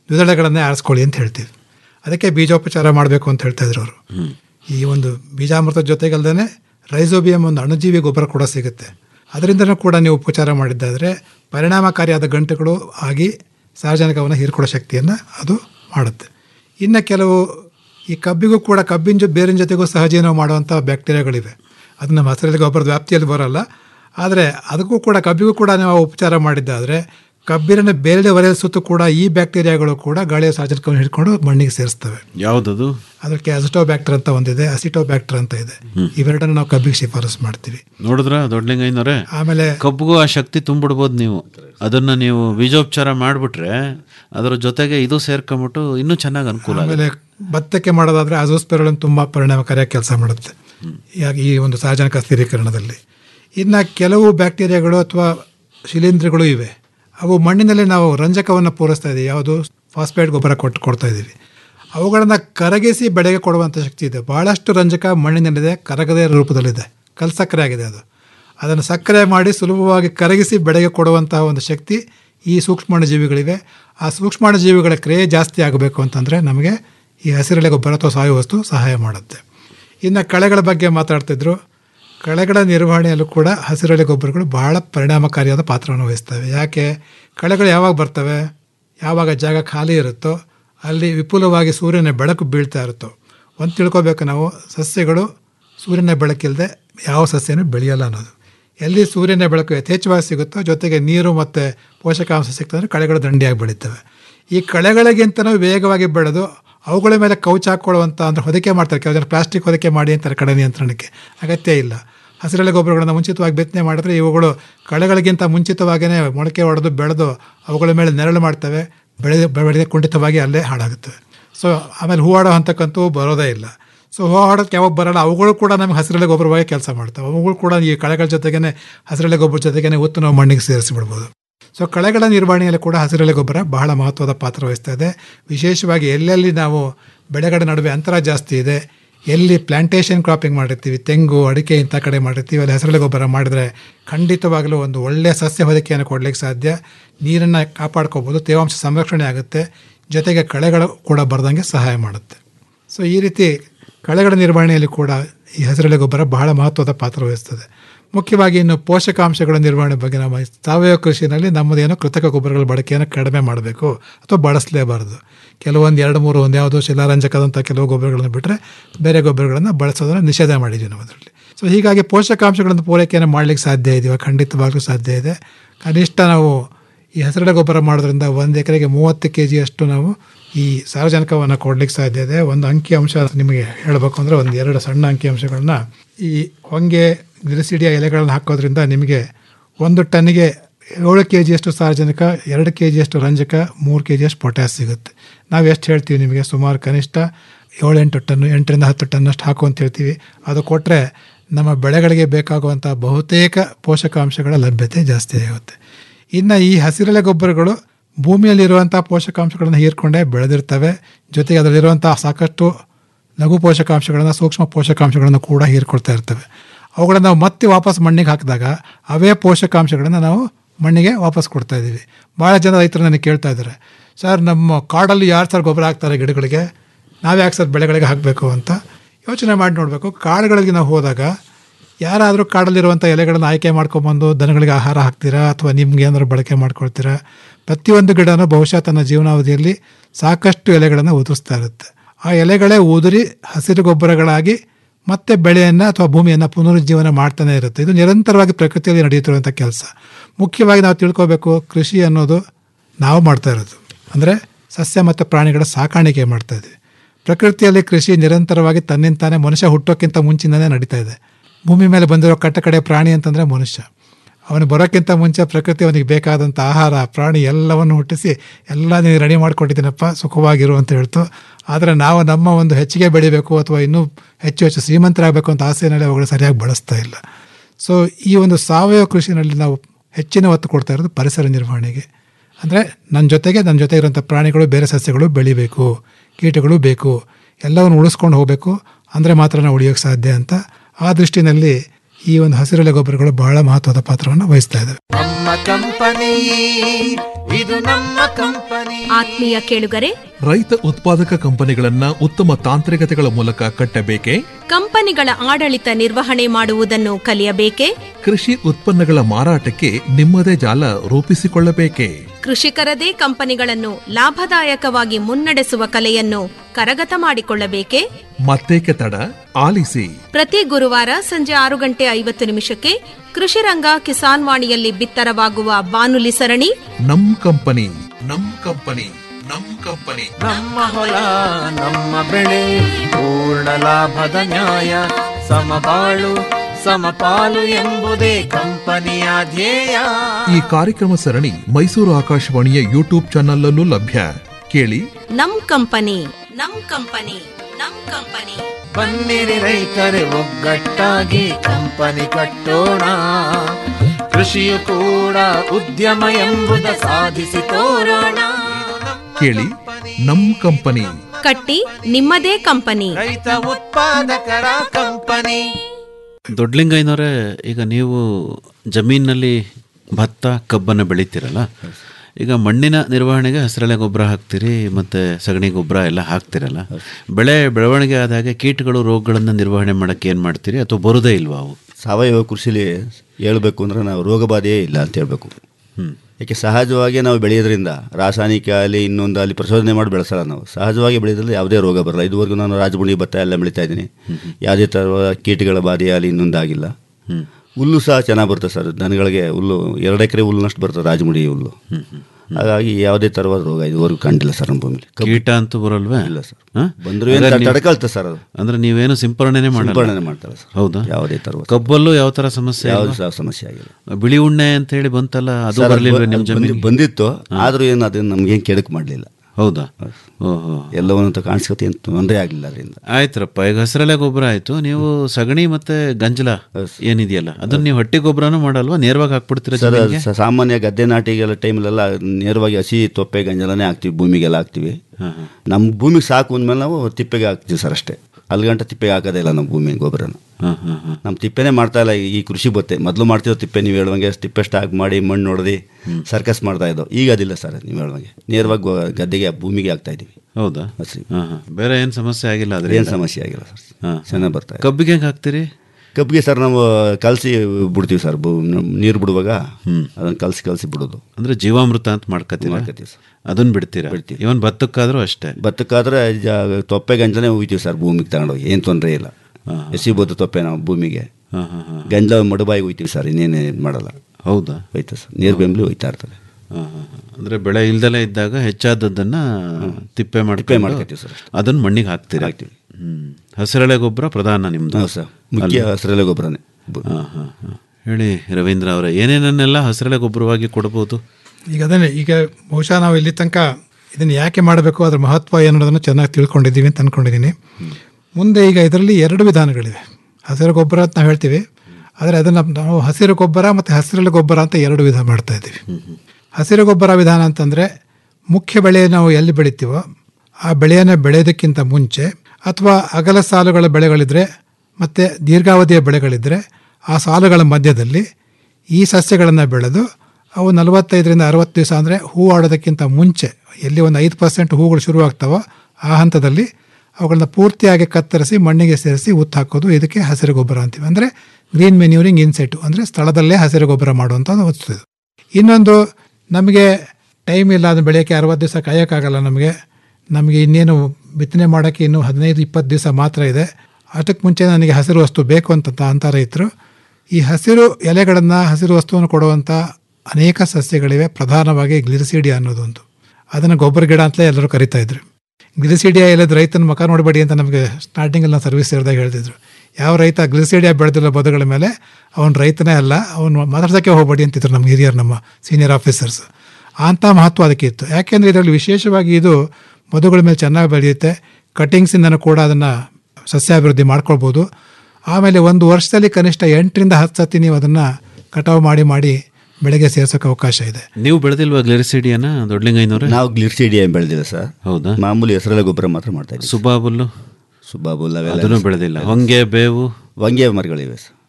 S13: ದ್ವಿದಳಗಳನ್ನೇ ಆರಿಸ್ಕೊಳ್ಳಿ ಅಂತ ಹೇಳ್ತೀವಿ ಅದಕ್ಕೆ ಬೀಜೋಪಚಾರ ಮಾಡಬೇಕು ಅಂತ ಹೇಳ್ತಾ ಇದ್ರು ಅವರು ಈ ಒಂದು ಬೀಜಾಮೃತದ ಜೊತೆಗಲ್ದೇ ರೈಸೋಬಿಯಂ ಒಂದು ಅಣುಜೀವಿ ಗೊಬ್ಬರ ಕೂಡ ಸಿಗುತ್ತೆ ಅದರಿಂದನೂ ಕೂಡ ನೀವು ಉಪಚಾರ ಮಾಡಿದ್ದಾದರೆ ಪರಿಣಾಮಕಾರಿಯಾದ ಗಂಟುಗಳು ಆಗಿ ಸಾರ್ವಜನಿಕವನ್ನು ಹೀರ್ಕೊಳ್ಳೋ ಶಕ್ತಿಯನ್ನು ಅದು ಮಾಡುತ್ತೆ ಇನ್ನು ಕೆಲವು ಈ ಕಬ್ಬಿಗೂ ಕೂಡ ಕಬ್ಬಿನ ಜೊ ಬೇರಿನ ಜೊತೆಗೂ ಸಹಜೀವನ ಮಾಡುವಂಥ ಬ್ಯಾಕ್ಟೀರಿಯಾಗಳಿವೆ ಅದು ನಮ್ಮ ಹಸಿರಲ್ಲಿ ಗೊಬ್ಬರದ ವ್ಯಾಪ್ತಿಯಲ್ಲಿ ಬರೋಲ್ಲ ಆದರೆ ಅದಕ್ಕೂ ಕೂಡ ಕಬ್ಬಿಗೂ ಕೂಡ ನಾವು ಉಪಚಾರ ಮಾಡಿದ್ದಾದರೆ ಕಬ್ಬಿನ ಬೇರೆ ಒರೆಯ ಸುತ್ತು ಕೂಡ ಈ ಬ್ಯಾಕ್ಟೀರಿಯಾಗಳು ಕೂಡ ಗಾಳಿಯ ಸಾರ್ವಜನಿಕವನ್ನು ಹಿಡ್ಕೊಂಡು ಮಣ್ಣಿಗೆ ಸೇರಿಸ್ತವೆ
S12: ಯಾವುದದು
S13: ಅದಕ್ಕೆ ಅಸಿಟೋಬ್ಯಾಕ್ಟರ್ ಅಂತ ಒಂದಿದೆ ಅಸಿಟೋಬ್ಯಾಕ್ಟರ್ ಅಂತ ಇದೆ ಇವೆರಡನ್ನು ನಾವು ಕಬ್ಬಿಗೆ ಶಿಫಾರಸು ಮಾಡ್ತೀವಿ
S12: ನೋಡಿದ್ರ ದೊಡ್ಡಲಿಂಗಯ್ಯನವ್ರೆ
S13: ಆಮೇಲೆ
S12: ಕಬ್ಬಿಗೂ ಆ ಶಕ್ತಿ ತುಂಬಿಡ್ಬೋದು ನೀವು ಅದನ್ನ ನೀವು ಬೀಜೋಪಚಾರ ಮಾಡಿಬಿಟ್ರೆ ಅದರ ಜೊತೆಗೆ ಇದು ಸೇರ್ಕೊಂಬಿಟ್ಟು ಇನ್ನೂ ಚೆನ್ನಾಗಿ ಅನುಕೂಲ
S13: ಆಮೇಲೆ
S12: ಆಗುತ್ತೆ
S13: ಭತ್ತಕ್ಕೆ ಮಾಡೋದಾದ್ರೆ ಅಜೋಸ್ಪೆರಳನ್ ತುಂಬ ಪರಿಣಾಮಕಾರಿಯಾಗಿ ಕೆಲಸ ಮಾಡುತ್ತೆ ಯಾಕೆ ಈ ಒಂದು ಸಾರ್ವಜನಿಕ ಸ್ಥಿರೀಕರಣದಲ್ಲಿ ಇನ್ನು ಕೆಲವು ಬ್ಯಾಕ್ಟೀರಿಯಾಗಳು ಅಥವಾ ಶಿಲೀಂಧ್ರಗಳು ಇವೆ ಅವು ಮಣ್ಣಿನಲ್ಲಿ ನಾವು ರಂಜಕವನ್ನು ಪೂರೈಸ್ತಾ ಇದ್ದೀವಿ ಯಾವುದು ಫಾಸ್ಫೇಟ್ ಗೊಬ್ಬರ ಕೊಟ್ಟು ಕೊಡ್ತಾ ಇದ್ದೀವಿ ಅವುಗಳನ್ನು ಕರಗಿಸಿ ಬೆಳೆಗೆ ಕೊಡುವಂಥ ಶಕ್ತಿ ಇದೆ ಭಾಳಷ್ಟು ರಂಜಕ ಮಣ್ಣಿನಲ್ಲಿದೆ ಕರಗದೇ ರೂಪದಲ್ಲಿದೆ ಕಲ್ ಸಕ್ಕರೆ ಆಗಿದೆ ಅದು ಅದನ್ನು ಸಕ್ಕರೆ ಮಾಡಿ ಸುಲಭವಾಗಿ ಕರಗಿಸಿ ಬೆಳೆಗೆ ಕೊಡುವಂತಹ ಒಂದು ಶಕ್ತಿ ಈ ಸೂಕ್ಷ್ಮಾಣುಜೀವಿಗಳಿವೆ ಆ ಸೂಕ್ಷ್ಮಾಣುಜೀವಿಗಳ ಕ್ರಿಯೆ ಜಾಸ್ತಿ ಆಗಬೇಕು ಅಂತಂದರೆ ನಮಗೆ ಈ ಹಸಿರೆಲೆ ಗೊಬ್ಬರ ಅಥವಾ ಸಾವಯವ ವಸ್ತು ಸಹಾಯ ಮಾಡುತ್ತೆ ಇನ್ನು ಕಳೆಗಳ ಬಗ್ಗೆ ಮಾತಾಡ್ತಿದ್ರು ಕಳೆಗಳ ನಿರ್ವಹಣೆಯಲ್ಲೂ ಕೂಡ ಹಸಿರೆಲೆ ಗೊಬ್ಬರಗಳು ಬಹಳ ಪರಿಣಾಮಕಾರಿಯಾದ ಪಾತ್ರವನ್ನು ವಹಿಸ್ತವೆ ಯಾಕೆ ಕಳೆಗಳು ಯಾವಾಗ ಬರ್ತವೆ ಯಾವಾಗ ಜಾಗ ಖಾಲಿ ಇರುತ್ತೋ ಅಲ್ಲಿ ವಿಪುಲವಾಗಿ ಸೂರ್ಯನ ಬೆಳಕು ಬೀಳ್ತಾ ಇರುತ್ತೋ ಒಂದು ತಿಳ್ಕೊಬೇಕು ನಾವು ಸಸ್ಯಗಳು ಸೂರ್ಯನ ಬೆಳಕಿಲ್ಲದೆ ಯಾವ ಸಸ್ಯನೂ ಬೆಳೆಯಲ್ಲ ಅನ್ನೋದು ಎಲ್ಲಿ ಸೂರ್ಯನ ಬೆಳಕು ಯಥೇಚ್ಛವಾಗಿ ಸಿಗುತ್ತೋ ಜೊತೆಗೆ ನೀರು ಮತ್ತು ಪೋಷಕಾಂಶ ಸಿಗ್ತಂದ್ರೆ ಕಳೆಗಳು ದಂಡಿಯಾಗಿ ಬೆಳೀತವೆ ಈ ಕಳೆಗಳಿಗಿಂತನೂ ವೇಗವಾಗಿ ಬೆಳೆದು ಅವುಗಳ ಮೇಲೆ ಕೌಚ್ ಹಾಕ್ಕೊಳ್ಳುವಂಥ ಅಂದರೆ ಹೊದಿಕೆ ಮಾಡ್ತಾರೆ ಕೆಲವು ಜನ ಪ್ಲಾಸ್ಟಿಕ್ ಹೊದಿಕೆ ಮಾಡಿ ಅಂತಾರೆ ಕಳೆ ನಿಯಂತ್ರಣಕ್ಕೆ ಅಗತ್ಯ ಇಲ್ಲ ಹಸಿರೆಲೆ ಗೊಬ್ಬರಗಳನ್ನು ಮುಂಚಿತವಾಗಿ ಬಿತ್ತನೆ ಮಾಡಿದ್ರೆ ಇವುಗಳು ಕಳೆಗಳಿಗಿಂತ ಮುಂಚಿತವಾಗಿಯೇ ಮೊಳಕೆ ಹೊಡೆದು ಬೆಳೆದು ಅವುಗಳ ಮೇಲೆ ನೆರಳು ಮಾಡ್ತವೆ ಬೆಳೆ ಬೆಳೆಗೆ ಕುಂಠಿತವಾಗಿ ಅಲ್ಲೇ ಹಾಳಾಗುತ್ತವೆ ಸೊ ಆಮೇಲೆ ಹೂವಾಡೋ ಹಂತಕ್ಕಂತೂ ಬರೋದೇ ಇಲ್ಲ ಸೊ ಹೂವಾಡೋಕ್ಕೆ ಯಾವಾಗ ಬರಲ್ಲ ಅವುಗಳು ಕೂಡ ನಮಗೆ ಹಸಿರೆಲೆ ಗೊಬ್ಬರವಾಗಿ ಕೆಲಸ ಮಾಡ್ತವೆ ಅವುಗಳು ಕೂಡ ಈ ಕಳೆಗಳ ಜೊತೆಗೇ ಹಸಿರೆಲೆ ಗೊಬ್ಬರ ಜೊತೆಗೇ ಉತ್ತು ನಾವು ಮಣ್ಣಿಗೆ ಸೇರಿಸಿಬಿಡ್ಬೋದು ಸೊ ಕಳೆಗಳ ನಿರ್ವಹಣೆಯಲ್ಲಿ ಕೂಡ ಹಸಿರೆಲೆ ಗೊಬ್ಬರ ಬಹಳ ಮಹತ್ವದ ಪಾತ್ರ ವಹಿಸ್ತಾ ಇದೆ ವಿಶೇಷವಾಗಿ ಎಲ್ಲೆಲ್ಲಿ ನಾವು ಬೆಳೆಗಳ ನಡುವೆ ಅಂತರ ಜಾಸ್ತಿ ಇದೆ ಎಲ್ಲಿ ಪ್ಲಾಂಟೇಷನ್ ಕ್ರಾಪಿಂಗ್ ಮಾಡಿರ್ತೀವಿ ತೆಂಗು ಅಡಿಕೆ ಇಂಥ ಕಡೆ ಮಾಡಿರ್ತೀವಿ ಅಲ್ಲಿ ಹಸಿರೆಲೆ ಗೊಬ್ಬರ ಮಾಡಿದ್ರೆ ಖಂಡಿತವಾಗಲೂ ಒಂದು ಒಳ್ಳೆಯ ಸಸ್ಯ ಹೊದಿಕೆಯನ್ನು ಕೊಡಲಿಕ್ಕೆ ಸಾಧ್ಯ ನೀರನ್ನು ಕಾಪಾಡ್ಕೋಬೋದು ತೇವಾಂಶ ಸಂರಕ್ಷಣೆ ಆಗುತ್ತೆ ಜೊತೆಗೆ ಕಳೆಗಳು ಕೂಡ ಬರದಂಗೆ ಸಹಾಯ ಮಾಡುತ್ತೆ ಸೊ ಈ ರೀತಿ ಕಳೆಗಳ ನಿರ್ವಹಣೆಯಲ್ಲಿ ಕೂಡ ಈ ಹಸಿರೆಲೆ ಗೊಬ್ಬರ ಬಹಳ ಮಹತ್ವದ ಪಾತ್ರ ವಹಿಸ್ತದೆ ಮುಖ್ಯವಾಗಿ ಇನ್ನು ಪೋಷಕಾಂಶಗಳ ನಿರ್ವಹಣೆ ಬಗ್ಗೆ ನಮ್ಮ ಸಾವಯವ ಕೃಷಿನಲ್ಲಿ ನಮ್ಮದೇನೋ ಕೃತಕ ಗೊಬ್ಬರಗಳ ಬಳಕೆಯನ್ನು ಕಡಿಮೆ ಮಾಡಬೇಕು ಅಥವಾ ಬಳಸಲೇಬಾರದು ಕೆಲವೊಂದು ಎರಡು ಮೂರು ಒಂದು ಯಾವುದೋ ಶಿಲಾರಂಜಕದಂಥ ಕೆಲವು ಗೊಬ್ಬರಗಳನ್ನು ಬಿಟ್ಟರೆ ಬೇರೆ ಗೊಬ್ಬರಗಳನ್ನು ಬಳಸೋದನ್ನು ನಿಷೇಧ ಮಾಡಿದ್ದೀವಿ ನಾವು ಅದರಲ್ಲಿ ಸೊ ಹೀಗಾಗಿ ಪೋಷಕಾಂಶಗಳನ್ನು ಪೂರೈಕೆಯನ್ನು ಮಾಡಲಿಕ್ಕೆ ಸಾಧ್ಯ ಇದೆಯಾ ಖಂಡಿತವಾಗ್ಲೂ ಸಾಧ್ಯ ಇದೆ ಕನಿಷ್ಠ ನಾವು ಈ ಹಸಿರೆಲೆ ಗೊಬ್ಬರ ಮಾಡೋದ್ರಿಂದ ಒಂದು ಎಕರೆಗೆ ಮೂವತ್ತು ಕೆ ಜಿಯಷ್ಟು ನಾವು ಈ ಸಾರ್ವಜನಿಕವನ್ನು ಕೊಡಲಿಕ್ಕೆ ಸಾಧ್ಯ ಇದೆ ಒಂದು ಅಂಕಿ ಅಂಶ ನಿಮಗೆ ಹೇಳಬೇಕು ಅಂದರೆ ಒಂದು ಎರಡು ಸಣ್ಣ ಅಂಕಿ ಅಂಶಗಳನ್ನ ಈ ಹೊಂಗೆ ಗ್ಲಿಸಿಡಿಯ ಎಲೆಗಳನ್ನು ಹಾಕೋದ್ರಿಂದ ನಿಮಗೆ ಒಂದು ಟನ್ನಿಗೆ ಏಳು ಕೆ ಜಿಯಷ್ಟು ಸಾರ್ವಜನಿಕ ಎರಡು ಕೆ ಜಿಯಷ್ಟು ರಂಜಕ ಮೂರು ಕೆ ಜಿಯಷ್ಟು ಪೊಟ್ಯಾಸ್ ಸಿಗುತ್ತೆ ನಾವು ಎಷ್ಟು ಹೇಳ್ತೀವಿ ನಿಮಗೆ ಸುಮಾರು ಕನಿಷ್ಠ ಏಳು ಎಂಟು ಟನ್ನು ಎಂಟರಿಂದ ಹತ್ತು ಟನ್ನಷ್ಟು ಹಾಕು ಅಂತ ಹೇಳ್ತೀವಿ ಅದು ಕೊಟ್ಟರೆ ನಮ್ಮ ಬೆಳೆಗಳಿಗೆ ಬೇಕಾಗುವಂಥ ಬಹುತೇಕ ಪೋಷಕಾಂಶಗಳ ಲಭ್ಯತೆ ಜಾಸ್ತಿ ಆಗುತ್ತೆ ಇನ್ನು ಈ ಹಸಿರೆಲೆ ಗೊಬ್ಬರಗಳು ಭೂಮಿಯಲ್ಲಿರುವಂಥ ಪೋಷಕಾಂಶಗಳನ್ನು ಹೀರ್ಕೊಂಡೇ ಬೆಳೆದಿರ್ತವೆ ಜೊತೆಗೆ ಅದರಲ್ಲಿರುವಂಥ ಸಾಕಷ್ಟು ಲಘು ಪೋಷಕಾಂಶಗಳನ್ನು ಸೂಕ್ಷ್ಮ ಪೋಷಕಾಂಶಗಳನ್ನು ಕೂಡ ಹೀರ್ಕೊಳ್ತಾ ಇರ್ತವೆ ಅವುಗಳನ್ನು ನಾವು ಮತ್ತೆ ವಾಪಸ್ ಮಣ್ಣಿಗೆ ಹಾಕಿದಾಗ ಅವೇ ಪೋಷಕಾಂಶಗಳನ್ನು ನಾವು ಮಣ್ಣಿಗೆ ವಾಪಸ್ ಕೊಡ್ತಾ ಇದ್ದೀವಿ ಭಾಳ ಜನ ರೈತರು ನನಗೆ ಕೇಳ್ತಾ ಇದ್ದಾರೆ ಸರ್ ನಮ್ಮ ಕಾಡಲ್ಲಿ ಯಾರು ಸರ್ ಗೊಬ್ಬರ ಹಾಕ್ತಾರೆ ಗಿಡಗಳಿಗೆ ನಾವ್ಯಾಕೆ ಸರ್ ಬೆಳೆಗಳಿಗೆ ಹಾಕಬೇಕು ಅಂತ ಯೋಚನೆ ಮಾಡಿ ನೋಡಬೇಕು ಕಾಡುಗಳಿಗೆ ನಾವು ಹೋದಾಗ ಯಾರಾದರೂ ಕಾಡಲ್ಲಿರುವಂಥ ಎಲೆಗಳನ್ನು ಆಯ್ಕೆ ಮಾಡ್ಕೊಂಬಂದು ದನಗಳಿಗೆ ಆಹಾರ ಹಾಕ್ತೀರಾ ಅಥವಾ ನಿಮ್ಗೆ ಏನಾದರೂ ಬಳಕೆ ಮಾಡ್ಕೊಳ್ತೀರಾ ಪ್ರತಿಯೊಂದು ಗಿಡನೂ ಬಹುಶಃ ತನ್ನ ಜೀವನಾವಧಿಯಲ್ಲಿ ಸಾಕಷ್ಟು ಎಲೆಗಳನ್ನು ಉದುರಿಸ್ತಾ ಇರುತ್ತೆ ಆ ಎಲೆಗಳೇ ಉದುರಿ ಹಸಿರು ಗೊಬ್ಬರಗಳಾಗಿ ಮತ್ತೆ ಬೆಳೆಯನ್ನು ಅಥವಾ ಭೂಮಿಯನ್ನು ಪುನರುಜ್ಜೀವನ ಮಾಡ್ತಾನೆ ಇರುತ್ತೆ ಇದು ನಿರಂತರವಾಗಿ ಪ್ರಕೃತಿಯಲ್ಲಿ ನಡೆಯುತ್ತಿರುವಂಥ ಕೆಲಸ ಮುಖ್ಯವಾಗಿ ನಾವು ತಿಳ್ಕೋಬೇಕು ಕೃಷಿ ಅನ್ನೋದು ನಾವು ಮಾಡ್ತಾ ಇರೋದು ಅಂದರೆ ಸಸ್ಯ ಮತ್ತು ಪ್ರಾಣಿಗಳ ಸಾಕಾಣಿಕೆ ಮಾಡ್ತಾ ಇದ್ವಿ ಪ್ರಕೃತಿಯಲ್ಲಿ ಕೃಷಿ ನಿರಂತರವಾಗಿ ತನ್ನಿಂತಾನೆ ಮನುಷ್ಯ ಹುಟ್ಟೋಕ್ಕಿಂತ ಮುಂಚಿನನೇ ನಡೀತಾ ಇದೆ ಭೂಮಿ ಮೇಲೆ ಬಂದಿರೋ ಕಟ್ಟ ಕಡೆ ಪ್ರಾಣಿ ಅಂತಂದರೆ ಮನುಷ್ಯ ಅವನು ಬರೋಕ್ಕಿಂತ ಮುಂಚೆ ಪ್ರಕೃತಿ ಅವನಿಗೆ ಬೇಕಾದಂಥ ಆಹಾರ ಪ್ರಾಣಿ ಎಲ್ಲವನ್ನು ಹುಟ್ಟಿಸಿ ಎಲ್ಲ ನೀನು ರೆಡಿ ಮಾಡಿಕೊಟ್ಟಿದ್ದೀನಪ್ಪ ಸುಖವಾಗಿರು ಅಂತ ಹೇಳ್ತು ಆದರೆ ನಾವು ನಮ್ಮ ಒಂದು ಹೆಚ್ಚಿಗೆ ಬೆಳಿಬೇಕು ಅಥವಾ ಇನ್ನೂ ಹೆಚ್ಚು ಹೆಚ್ಚು ಶ್ರೀಮಂತರಾಗಬೇಕು ಅಂತ ಆಸೆಯಲ್ಲಿ ಅವುಗಳು ಸರಿಯಾಗಿ ಬಳಸ್ತಾ ಇಲ್ಲ ಸೊ ಈ ಒಂದು ಸಾವಯವ ಕೃಷಿನಲ್ಲಿ ನಾವು ಹೆಚ್ಚಿನ ಒತ್ತು ಕೊಡ್ತಾ ಇರೋದು ಪರಿಸರ ನಿರ್ವಹಣೆಗೆ ಅಂದರೆ ನನ್ನ ಜೊತೆಗೆ ನನ್ನ ಜೊತೆ ಇರುವಂಥ ಪ್ರಾಣಿಗಳು ಬೇರೆ ಸಸ್ಯಗಳು ಬೆಳಿಬೇಕು ಕೀಟಗಳು ಬೇಕು ಎಲ್ಲವನ್ನು ಉಳಿಸ್ಕೊಂಡು ಹೋಗಬೇಕು ಅಂದರೆ ಮಾತ್ರ ನಾವು ಉಳಿಯೋಕ್ಕೆ ಸಾಧ್ಯ ಅಂತ ಆ ದೃಷ್ಟಿನಲ್ಲಿ ಈ ಒಂದು ಹಸಿರೆಲೆ ಗೊಬ್ಬರಗಳು ಬಹಳ ಮಹತ್ವದ ಪಾತ್ರವನ್ನು ವಹಿಸ್ತಾ ಇದ್ದಾವೆ
S19: ನಮ್ಮ ಕಂಪನಿ ಇದು ನಮ್ಮ ಕಂಪನಿ
S17: ಆತ್ಮೀಯ ಕೇಳುಗರೆ
S20: ರೈತ ಉತ್ಪಾದಕ ಕಂಪನಿಗಳನ್ನ ಉತ್ತಮ ತಾಂತ್ರಿಕತೆಗಳ ಮೂಲಕ ಕಟ್ಟಬೇಕೆ
S17: ಕಂಪನಿಗಳ ಆಡಳಿತ ನಿರ್ವಹಣೆ ಮಾಡುವುದನ್ನು ಕಲಿಯಬೇಕೆ
S20: ಕೃಷಿ ಉತ್ಪನ್ನಗಳ ಮಾರಾಟಕ್ಕೆ ನಿಮ್ಮದೇ ಜಾಲ ರೂಪಿಸಿಕೊಳ್ಳಬೇಕೆ
S17: ಕೃಷಿಕರದೇ ಕಂಪನಿಗಳನ್ನು ಲಾಭದಾಯಕವಾಗಿ ಮುನ್ನಡೆಸುವ ಕಲೆಯನ್ನು ಕರಗತ ಮಾಡಿಕೊಳ್ಳಬೇಕೆ
S20: ಮತ್ತೇಕೆ ತಡ ಆಲಿಸಿ
S17: ಪ್ರತಿ ಗುರುವಾರ ಸಂಜೆ ಆರು ಗಂಟೆ ಐವತ್ತು ನಿಮಿಷಕ್ಕೆ ಕೃಷಿ ರಂಗ ಕಿಸಾನ್ ವಾಣಿಯಲ್ಲಿ ಬಿತ್ತರವಾಗುವ ಬಾನುಲಿ ಸರಣಿ
S20: ನಮ್ ಕಂಪನಿ ನಮ್ ಕಂಪನಿ ನಮ್ ಕಂಪನಿ
S19: ನಮ್ಮ ಹೊಲ ನಮ್ಮ ಬೆಳೆ ಪೂರ್ಣ ಲಾಭದ ನ್ಯಾಯ ಸಮಬಾಳು ಸಮಪಾಲು ಎಂಬುದೇ ಕಂಪನಿಯ ಧ್ಯೇಯ
S20: ಈ ಕಾರ್ಯಕ್ರಮ ಸರಣಿ ಮೈಸೂರು ಆಕಾಶವಾಣಿಯ ಯೂಟ್ಯೂಬ್ ಚಾನಲ್ಲೂ ಲಭ್ಯ ಕೇಳಿ
S17: ನಮ್ ಕಂಪನಿ ನಮ್ ಕಂಪನಿ ನಮ್ ಕಂಪನಿ
S19: ಬನ್ನಿರಿ ರೈತರೆ ಒಗ್ಗಟ್ಟಾಗಿ ಕಂಪನಿ ಕಟ್ಟೋಣ ಕೃಷಿಯು ಕೂಡ ಉದ್ಯಮ ಎಂಬುದ ಸಾಧಿಸಿ ತೋರೋಣ
S20: ಕೇಳಿ ನಮ್ ಕಂಪನಿ
S17: ಕಟ್ಟಿ ನಿಮ್ಮದೇ ಕಂಪನಿ
S19: ರೈತ ಉತ್ಪಾದಕರ ಕಂಪನಿ
S12: ದೊಡ್ಡಲಿಂಗಯ್ಯನವರೇ ಈಗ ನೀವು ಜಮೀನಿನಲ್ಲಿ ಭತ್ತ ಕಬ್ಬನ್ನು ಬೆಳಿತೀರಲ್ಲ ಈಗ ಮಣ್ಣಿನ ನಿರ್ವಹಣೆಗೆ ಹಸಿರೆಲೆ ಗೊಬ್ಬರ ಹಾಕ್ತೀರಿ ಮತ್ತು ಸಗಣಿ ಗೊಬ್ಬರ ಎಲ್ಲ ಹಾಕ್ತಿರಲ್ಲ ಬೆಳೆ ಬೆಳವಣಿಗೆ ಆದಾಗೆ ಕೀಟಗಳು ರೋಗಗಳನ್ನು ನಿರ್ವಹಣೆ ಮಾಡೋಕ್ಕೆ ಏನು ಮಾಡ್ತೀರಿ ಅಥವಾ ಬರೋದೇ ಇಲ್ವಾ ಅವು
S14: ಸಾವಯವ ಕೃಷಿಲಿ ಹೇಳ್ಬೇಕು ಅಂದ್ರೆ ನಾವು ರೋಗ ಬಾಧೆಯೇ ಇಲ್ಲ ಅಂತ ಹೇಳ್ಬೇಕು ಯಾಕೆ ಸಹಜವಾಗಿ ನಾವು ಬೆಳೆಯೋದ್ರಿಂದ ರಾಸಾಯನಿಕ ಅಲ್ಲಿ ಇನ್ನೊಂದು ಅಲ್ಲಿ ಪ್ರಚೋದನೆ ಮಾಡಿ ಬೆಳೆಸಲ್ಲ ನಾವು ಸಹಜವಾಗಿ ಬೆಳೆಯೋದ್ರಲ್ಲಿ ಯಾವುದೇ ರೋಗ ಬರಲ್ಲ ಇದುವರೆಗೂ ನಾನು ರಾಜಬುಣಿ ಭತ್ತ ಎಲ್ಲ ಬೆಳೀತಾ ಇದ್ದೀನಿ ಯಾವುದೇ ಥರ ಕೀಟಗಳ ಬಾಧೆ ಅಲ್ಲಿ ಇನ್ನೊಂದಾಗಿಲ್ಲ ಹುಲ್ಲು ಸಹ ಚೆನ್ನಾಗಿ ಬರ್ತದೆ ಸರ್ ದನಗಳಿಗೆ ಹುಲ್ಲು ಎರಡು ಎಕರೆ ಹುಲ್ಲುನಷ್ಟು ಬರ್ತದೆ ರಾಜಮುಡಿ ಹುಲ್ಲು ಹಾಗಾಗಿ ಯಾವುದೇ ಥರವಾದ ರೋಗ ಇದುವರೆಗೂ ಕಂಡಿಲ್ಲ ಸರ್ ನಮ್ಮ ಭೂಮಿಲಿ
S12: ಕೀಟ ಅಂತೂ ಬರಲ್ವೇ
S14: ಇಲ್ಲ ಸರ್
S12: ಹ?
S14: ಬಂದ್ರು ಏನು
S12: ಹಾಗಾದ್ರೆ ನೀವು-
S14: ತಡ್ಕೊಳ್ತದೆ ಸರ್ ಅದು
S12: ಅಂದ್ರೆ ನೀವೇನು ಸಿಂಪರಣೆನೇ ಮಾಡಲ್ಲ
S14: ಸಿಂಪರಣೆ ಮಾಡ್ತಾರೆ ಸರ್
S12: ಹೌದಾ
S14: ಯಾವುದೇ ಥರ
S12: ಕಬ್ಬಲ್ಲೂ ಯಾವ ಥರ ಸಮಸ್ಯೆ
S14: ಯಾವ್ದು
S12: ಇಲ್ವಾ?
S14: ಸಹ ಸಮಸ್ಯೆ ಆಗಿಲ್ಲ
S12: ಬಿಳಿ ಉಣ್ಣೆ ಅಂತ ಹೇಳಿ ಬಂತಲ್ಲ ಅದು
S14: ಸರ್,
S12: ಬರಲಿಲ್ಲ
S14: ಅದು
S12: ನಿಮ್ಮ
S14: ಬಂದಿ-
S12: ಜಮೀನಿಗೆ
S14: ಬಂದಿತ್ತು ಆದ್ರೂ ಏನು ಅದನ್ನ ನಮ್ಗೇನು ಕೆಡಕ್ ಮಾಡಲಿಲ್ಲ
S12: ಹೌದಾ ಓಹೋ
S14: ಎಲ್ಲವನ್ನಂತ ಕಾಣಿಸ್ಕೊತಿ ಏನು ತೊಂದರೆ ಆಗಲಿಲ್ಲ ಅದರಿಂದ
S12: ಆಯ್ತರಪ್ಪ ಈಗ ಹಸಿರೆಲೆ ಗೊಬ್ಬರ ಆಯ್ತು ನೀವು ಸಗಣಿ ಮತ್ತೆ ಗಂಜಲ ಏನಿದೆಯಲ್ಲ ಅದನ್ನ ನೀವು ಹಟ್ಟಿ ಗೊಬ್ಬರನೂ ಮಾಡಲ್ವಾ ನೇರವಾಗಿ ಹಾಕ್ಬಿಡ್ತೀರಾ
S14: ಸರ್
S12: ಜಮೀನಿಗೆ?
S14: ಸ- ಸಾಮಾನ್ಯ ಗದ್ದೆ ನಾಟಿಗೆಲ್ಲ ಟೈಮಲ್ಲೆಲ್ಲ ನೇರವಾಗಿ ಹಸಿ ತೊಪ್ಪೆ ಗಂಜಲನೇ ಹಾಕ್ತೀವಿ ಭೂಮಿಗೆಲ್ಲ ಹಾಕ್ತೀವಿ ನಮ್ಮ ಭೂಮಿಗೆ ಸಾಕು ಅಂದ್ಮೇಲೆ ನಾವು ತಿಪ್ಪೆಗೆ ಹಾಕ್ತೀವಿ ಸರ್ ಅಷ್ಟೇ ಅಲ್ಲಿ ಗಂಟ ತಿಪ್ಪೆಗೆ ಹಾಕೋದೇ ಇಲ್ಲ ನಮ್ಮ ಭೂಮಿ ಗೊಬ್ಬರನ ನಮ್ಮ ತಿಪ್ಪೆನೇ ಮಾಡ್ತಾ ಇಲ್ಲ ಈ ಕೃಷಿ ಬತ್ತೆ ಮೊದಲು ಮಾಡ್ತಿರೋ ತಿಪ್ಪೆ ನೀವು ಹೇಳುವಂಗೆ ತಿಪ್ಪೆ ಸ್ಟಾಕ್ ಮಾಡಿ ಮಣ್ಣು ಹೊಡೆದು ಸರ್ಕಸ್ ಮಾಡ್ತಾ ಇದ್ದೋ ಈಗ ಅದಿಲ್ಲ ಸರ್ ನೀವು ಹೇಳುವಂಗೆ ನೇರವಾಗಿ ಗೊ- ಗದ್ದೆಗೆ ಭೂಮಿಗೆ ಹಾಕ್ತಾ ಇದೀವಿ
S12: ಹೌದಾ
S14: ಹಸಿ
S12: ಹಾ, ಹಾ. ಬೇರೆ ಏನು ಸಮಸ್ಯೆ ಆಗಿಲ್ಲ ಅದ್ರಿಂದ?
S14: ಏನು ಸಮಸ್ಯೆ ಆಗಿಲ್ಲ ಸರ್
S12: ಹಾ.
S14: ಚೆನ್ನಾಗಿ ಬರ್ತಾ ಇದೆ
S12: ಕಬ್ಬಿಗೆ ಹೆಂಗೆ ಹಾಕ್ತೀರಿ
S14: ಕಬ್ಬಿಗೆ ಸರ್ ನಾವು ಕಲಸಿ ಬಿಡ್ತೀವಿ ಸರ್ ನೀರು ಬಿಡುವಾಗ ಅದನ್ನು ಕಲಸಿ ಕಲಸಿ ಬಿಡೋದು
S12: ಅಂದ್ರೆ ಜೀವಾಮೃತ ಅಂತ ಮಾಡ್ಕೊತೀರಾ
S14: ಮಾಡ್ಕೊತೀವಿ ಸರ್.
S12: ಅದನ್ನ ಬಿಡ್ತೀರಾ ಇವನ್ ಭತ್ತಕ್ಕಾದ್ರೂ ಅಷ್ಟೇ
S14: ಭತ್ತಕ್ಕಾದ್ರೆ ಜ- ತೊಪ್ಪೆ ಗಂಜಲೇ ಹೋಗ್ತೀವಿ ಸರ್ ಭೂಮಿಗೆ ತಗೊಂಡೋಗಿ ಏನು ತೊಂದರೆ ಇಲ್ಲ ಎಸಿಬೋದು ತೊಪ್ಪೆ ನಾವು ಭೂಮಿಗೆ
S12: ಹಾ, ಹಾ, ಹಾ.
S14: ಗಂಜಲ ಮಡುಬಾಯಿಗೆ ಹೋಗ್ತೀವಿ ಸರ್ ಇನ್ನೇನು ಇದ್ ಮಾಡಲ್ಲ
S12: ಹೌದಾ
S14: ಹೋಯ್ತು ಸರ್ ನೀರು ಬೆಂಬಲಿ ಹೋಯ್ತಾ ಇರ್ತದೆ
S12: ಹಾ, ಹಾ, ಹಾ. ಅಂದ್ರೆ ಬೆಳೆ ಇಲ್ದಲೇ ಇದ್ದಾಗ ಹೆಚ್ಚಾದದ್ದನ್ನ ತಿಪ್ಪೆ
S14: ತಿಪ್ಪೆ
S12: ಮಾಡ್ಕೊಂಡು
S14: ಮಾಡ್ಕೊತೀವಿ ಸರ್ ಅಷ್ಟೇ.
S12: ಅದನ್ನ ಮಣ್ಣಿಗೆ ಹಾಕ್ತೀರಿ
S14: ಹಾಕ್ತೀವಿ.
S12: ಹ್ಮ್ ಹಸಿರೆಳೆ ಗೊಬ್ಬರ ಪ್ರಧಾನ ನಿಮ್ದು
S14: ಹೌದು ಸರ್ ಮುಖ್ಯ
S12: ಅಲ್ವಾ?
S14: ಹಸಿರೆಲೆ ಗೊಬ್ಬರನೇ
S12: ಹಾ, ಹಾ, ಹಾ. ಹೇಳಿ ರವೀಂದ್ರ ಅವರೇ ಏನೇನನ್ನೆಲ್ಲ ಹಸಿರೆಳೆ ಗೊಬ್ಬರವಾಗಿ ಕೊಡಬಹುದು
S13: ಈಗ ಅದನ್ನೇ ಈಗ ಬಹುಶಃ ನಾವು ಇಲ್ಲಿ ತನಕ ಇದನ್ನು ಯಾಕೆ ಮಾಡಬೇಕು ಅದರ ಮಹತ್ವ ಏನು ಅನ್ನೋದನ್ನು ಚೆನ್ನಾಗಿ ತಿಳ್ಕೊಂಡಿದ್ದೀವಿ ಅಂತ ಅಂದ್ಕೊಂಡಿದ್ದೀನಿ ಮುಂದೆ ಈಗ ಇದರಲ್ಲಿ ಎರಡು ವಿಧಾನಗಳಿವೆ ಹಸಿರು ಗೊಬ್ಬರ ಅಂತ ನಾವು ಹೇಳ್ತೀವಿ ಆದರೆ ಅದನ್ನು ನಾವು ಹಸಿರು ಗೊಬ್ಬರ ಮತ್ತು ಹಸಿರೆಲೆ ಗೊಬ್ಬರ ಅಂತ ಎರಡು ವಿಧ ಮಾಡ್ತಾ ಇದ್ದೀವಿ ಹಸಿರು ಗೊಬ್ಬರ ವಿಧಾನ ಅಂತಂದರೆ ಮುಖ್ಯ ಬೆಳೆ ನಾವು ಎಲ್ಲಿ ಬೆಳಿತೀವೋ ಆ ಬೆಳೆಯನ್ನು ಬೆಳೆಯೋದಕ್ಕಿಂತ ಮುಂಚೆ ಅಥವಾ ಅಗಲ ಸಾಲುಗಳ ಬೆಳೆಗಳಿದ್ರೆ ಮತ್ತು ದೀರ್ಘಾವಧಿಯ ಬೆಳೆಗಳಿದ್ದರೆ ಆ ಸಾಲುಗಳ ಮಧ್ಯದಲ್ಲಿ ಈ ಸಸ್ಯಗಳನ್ನು ಬೆಳೆದು ಅವು ನಲವತ್ತೈದರಿಂದ ಅರವತ್ತು ದಿವಸ ಅಂದರೆ ಹೂ ಆಡೋದಕ್ಕಿಂತ ಮುಂಚೆ ಎಲ್ಲಿ ಒಂದು ಐದು ಪರ್ಸೆಂಟ್ ಹೂಗಳು ಶುರುವಾಗ್ತಾವೋ ಆ ಹಂತದಲ್ಲಿ ಅವುಗಳನ್ನ ಪೂರ್ತಿಯಾಗಿ ಕತ್ತರಿಸಿ ಮಣ್ಣಿಗೆ ಸೇರಿಸಿ ಉತ್ತು ಹಾಕೋದು ಇದಕ್ಕೆ ಹಸಿರು ಗೊಬ್ಬರ ಅಂತೀವಿ ಅಂದರೆ ಗ್ರೀನ್ ಮೆನ್ಯೂರಿಂಗ್ ಇನ್ಸೆಟ್ ಅಂದರೆ ಸ್ಥಳದಲ್ಲೇ ಹಸಿರು ಗೊಬ್ಬರ ಮಾಡುವಂಥ ವಸ್ತು ಇದು ಇನ್ನೊಂದು ನಮಗೆ ಟೈಮ್ ಇಲ್ಲ ಅದನ್ನು ಬೆಳೆಯೋಕ್ಕೆ ಅರವತ್ತು ದಿವಸ ಕಾಯೋಕ್ಕಾಗಲ್ಲ ನಮಗೆ ನಮಗೆ ಇನ್ನೇನು ಬಿತ್ತನೆ ಮಾಡೋಕ್ಕೆ ಇನ್ನೂ ಹದಿನೈದು ಇಪ್ಪತ್ತು ದಿವಸ ಮಾತ್ರ ಇದೆ ಅದಕ್ಕೆ ಮುಂಚೆ ನನಗೆ ಹಸಿರು ವಸ್ತು ಬೇಕು ಅಂತ ಅಂತ ರೈತರು ಈ ಹಸಿರು ಎಲೆಗಳನ್ನು ಹಸಿರು ವಸ್ತುವನ್ನು ಕೊಡುವಂಥ ಅನೇಕ ಸಸ್ಯಗಳಿವೆ ಪ್ರಧಾನವಾಗಿ ಗ್ಲಿರಿಸಿಡಿಯಾ ಅನ್ನೋದು ಒಂದು ಅದನ್ನು ಗೊಬ್ಬರ ಗಿಡ ಅಂತಲೇ ಎಲ್ಲರೂ ಕರಿತಾ ಇದ್ರು ಗ್ಲಿಸಿಡಿಯಾ ಇಲ್ಲದ ರೈತನ ಮುಖ ನೋಡಬೇಡಿ ಅಂತ ನಮಗೆ ಸ್ಟಾರ್ಟಿಂಗಲ್ಲಿ ನಾವು ಸರ್ವಿಸ್ ಸೇರಿದಾಗ ಹೇಳ್ತಿದ್ರು ಯಾವ ರೈತ ಗ್ಲಿಸಿಡಿಯಾ ಬೆಳೆದಿಲ್ಲ ಬದುಗಳ ಮೇಲೆ ಅವನು ರೈತನೇ ಅಲ್ಲ ಅವನು ಮಾತಾಡ್ಸೋಕ್ಕೆ ಹೋಗಬೇಡಿ ಅಂತಿದ್ರು ನಮ್ಮ ಹಿರಿಯರು ನಮ್ಮ ಸೀನಿಯರ್ ಆಫೀಸರ್ಸ್ ಅಂಥ ಮಹತ್ವ ಅದಕ್ಕೆ ಇತ್ತು ಯಾಕೆಂದರೆ ಇದರಲ್ಲಿ ವಿಶೇಷವಾಗಿ ಇದು ಬದುಗಳ ಮೇಲೆ ಚೆನ್ನಾಗಿ ಬೆಳೆಯುತ್ತೆ ಕಟಿಂಗ್ಸಿಂದನೂ ಕೂಡ ಅದನ್ನು ಸಸ್ಯಾಭಿವೃದ್ಧಿ ಮಾಡ್ಕೊಳ್ಬೋದು ಆಮೇಲೆ ಒಂದು ವರ್ಷದಲ್ಲಿ ಕನಿಷ್ಠ ಎಂಟರಿಂದ ಹತ್ತು ಸತಿ ನೀವು ಅದನ್ನು ಕಟಾವು ಮಾಡಿ ಮಾಡಿ ಬೆಳೆಗೆ ಸೇರ್ಸೋಕೆ ಅವಕಾಶ ಇದೆ
S12: ನೀವು ಬೆಳೆದಿಲ್ವಾ ಗ್ಲಿರಿಸಿಡಿಯನ್ನ ದೊಡ್ಡಲಿಂಗೈನವ್ರೆ
S14: ನಾವು ಗ್ಲಿರ್ಸಿಡಿಯಾ ಬೆಳೆದಿಲ್ಲ ಸರ್
S12: ಹೌದಾ
S14: ಮಾಮೂಲಿ ಹೆಸರೆಲೆ ಗೊಬ್ಬರ ಮಾತ್ರ ಮಾಡ್ತಾ ಇದ್ದೀವಿ
S12: ಸುಬಾಬುಲ್ಲು
S14: ಸುಬಾಬುಲ್ ಅವೆಲ್ಲ
S12: ಅದನ್ನು ಬೆಳೆದಿಲ್ಲ ಹೊಂಗೆ ಬೇವು
S14: ಹೊಂಗೆ ಮರಗಳಿವೆ ಸರ್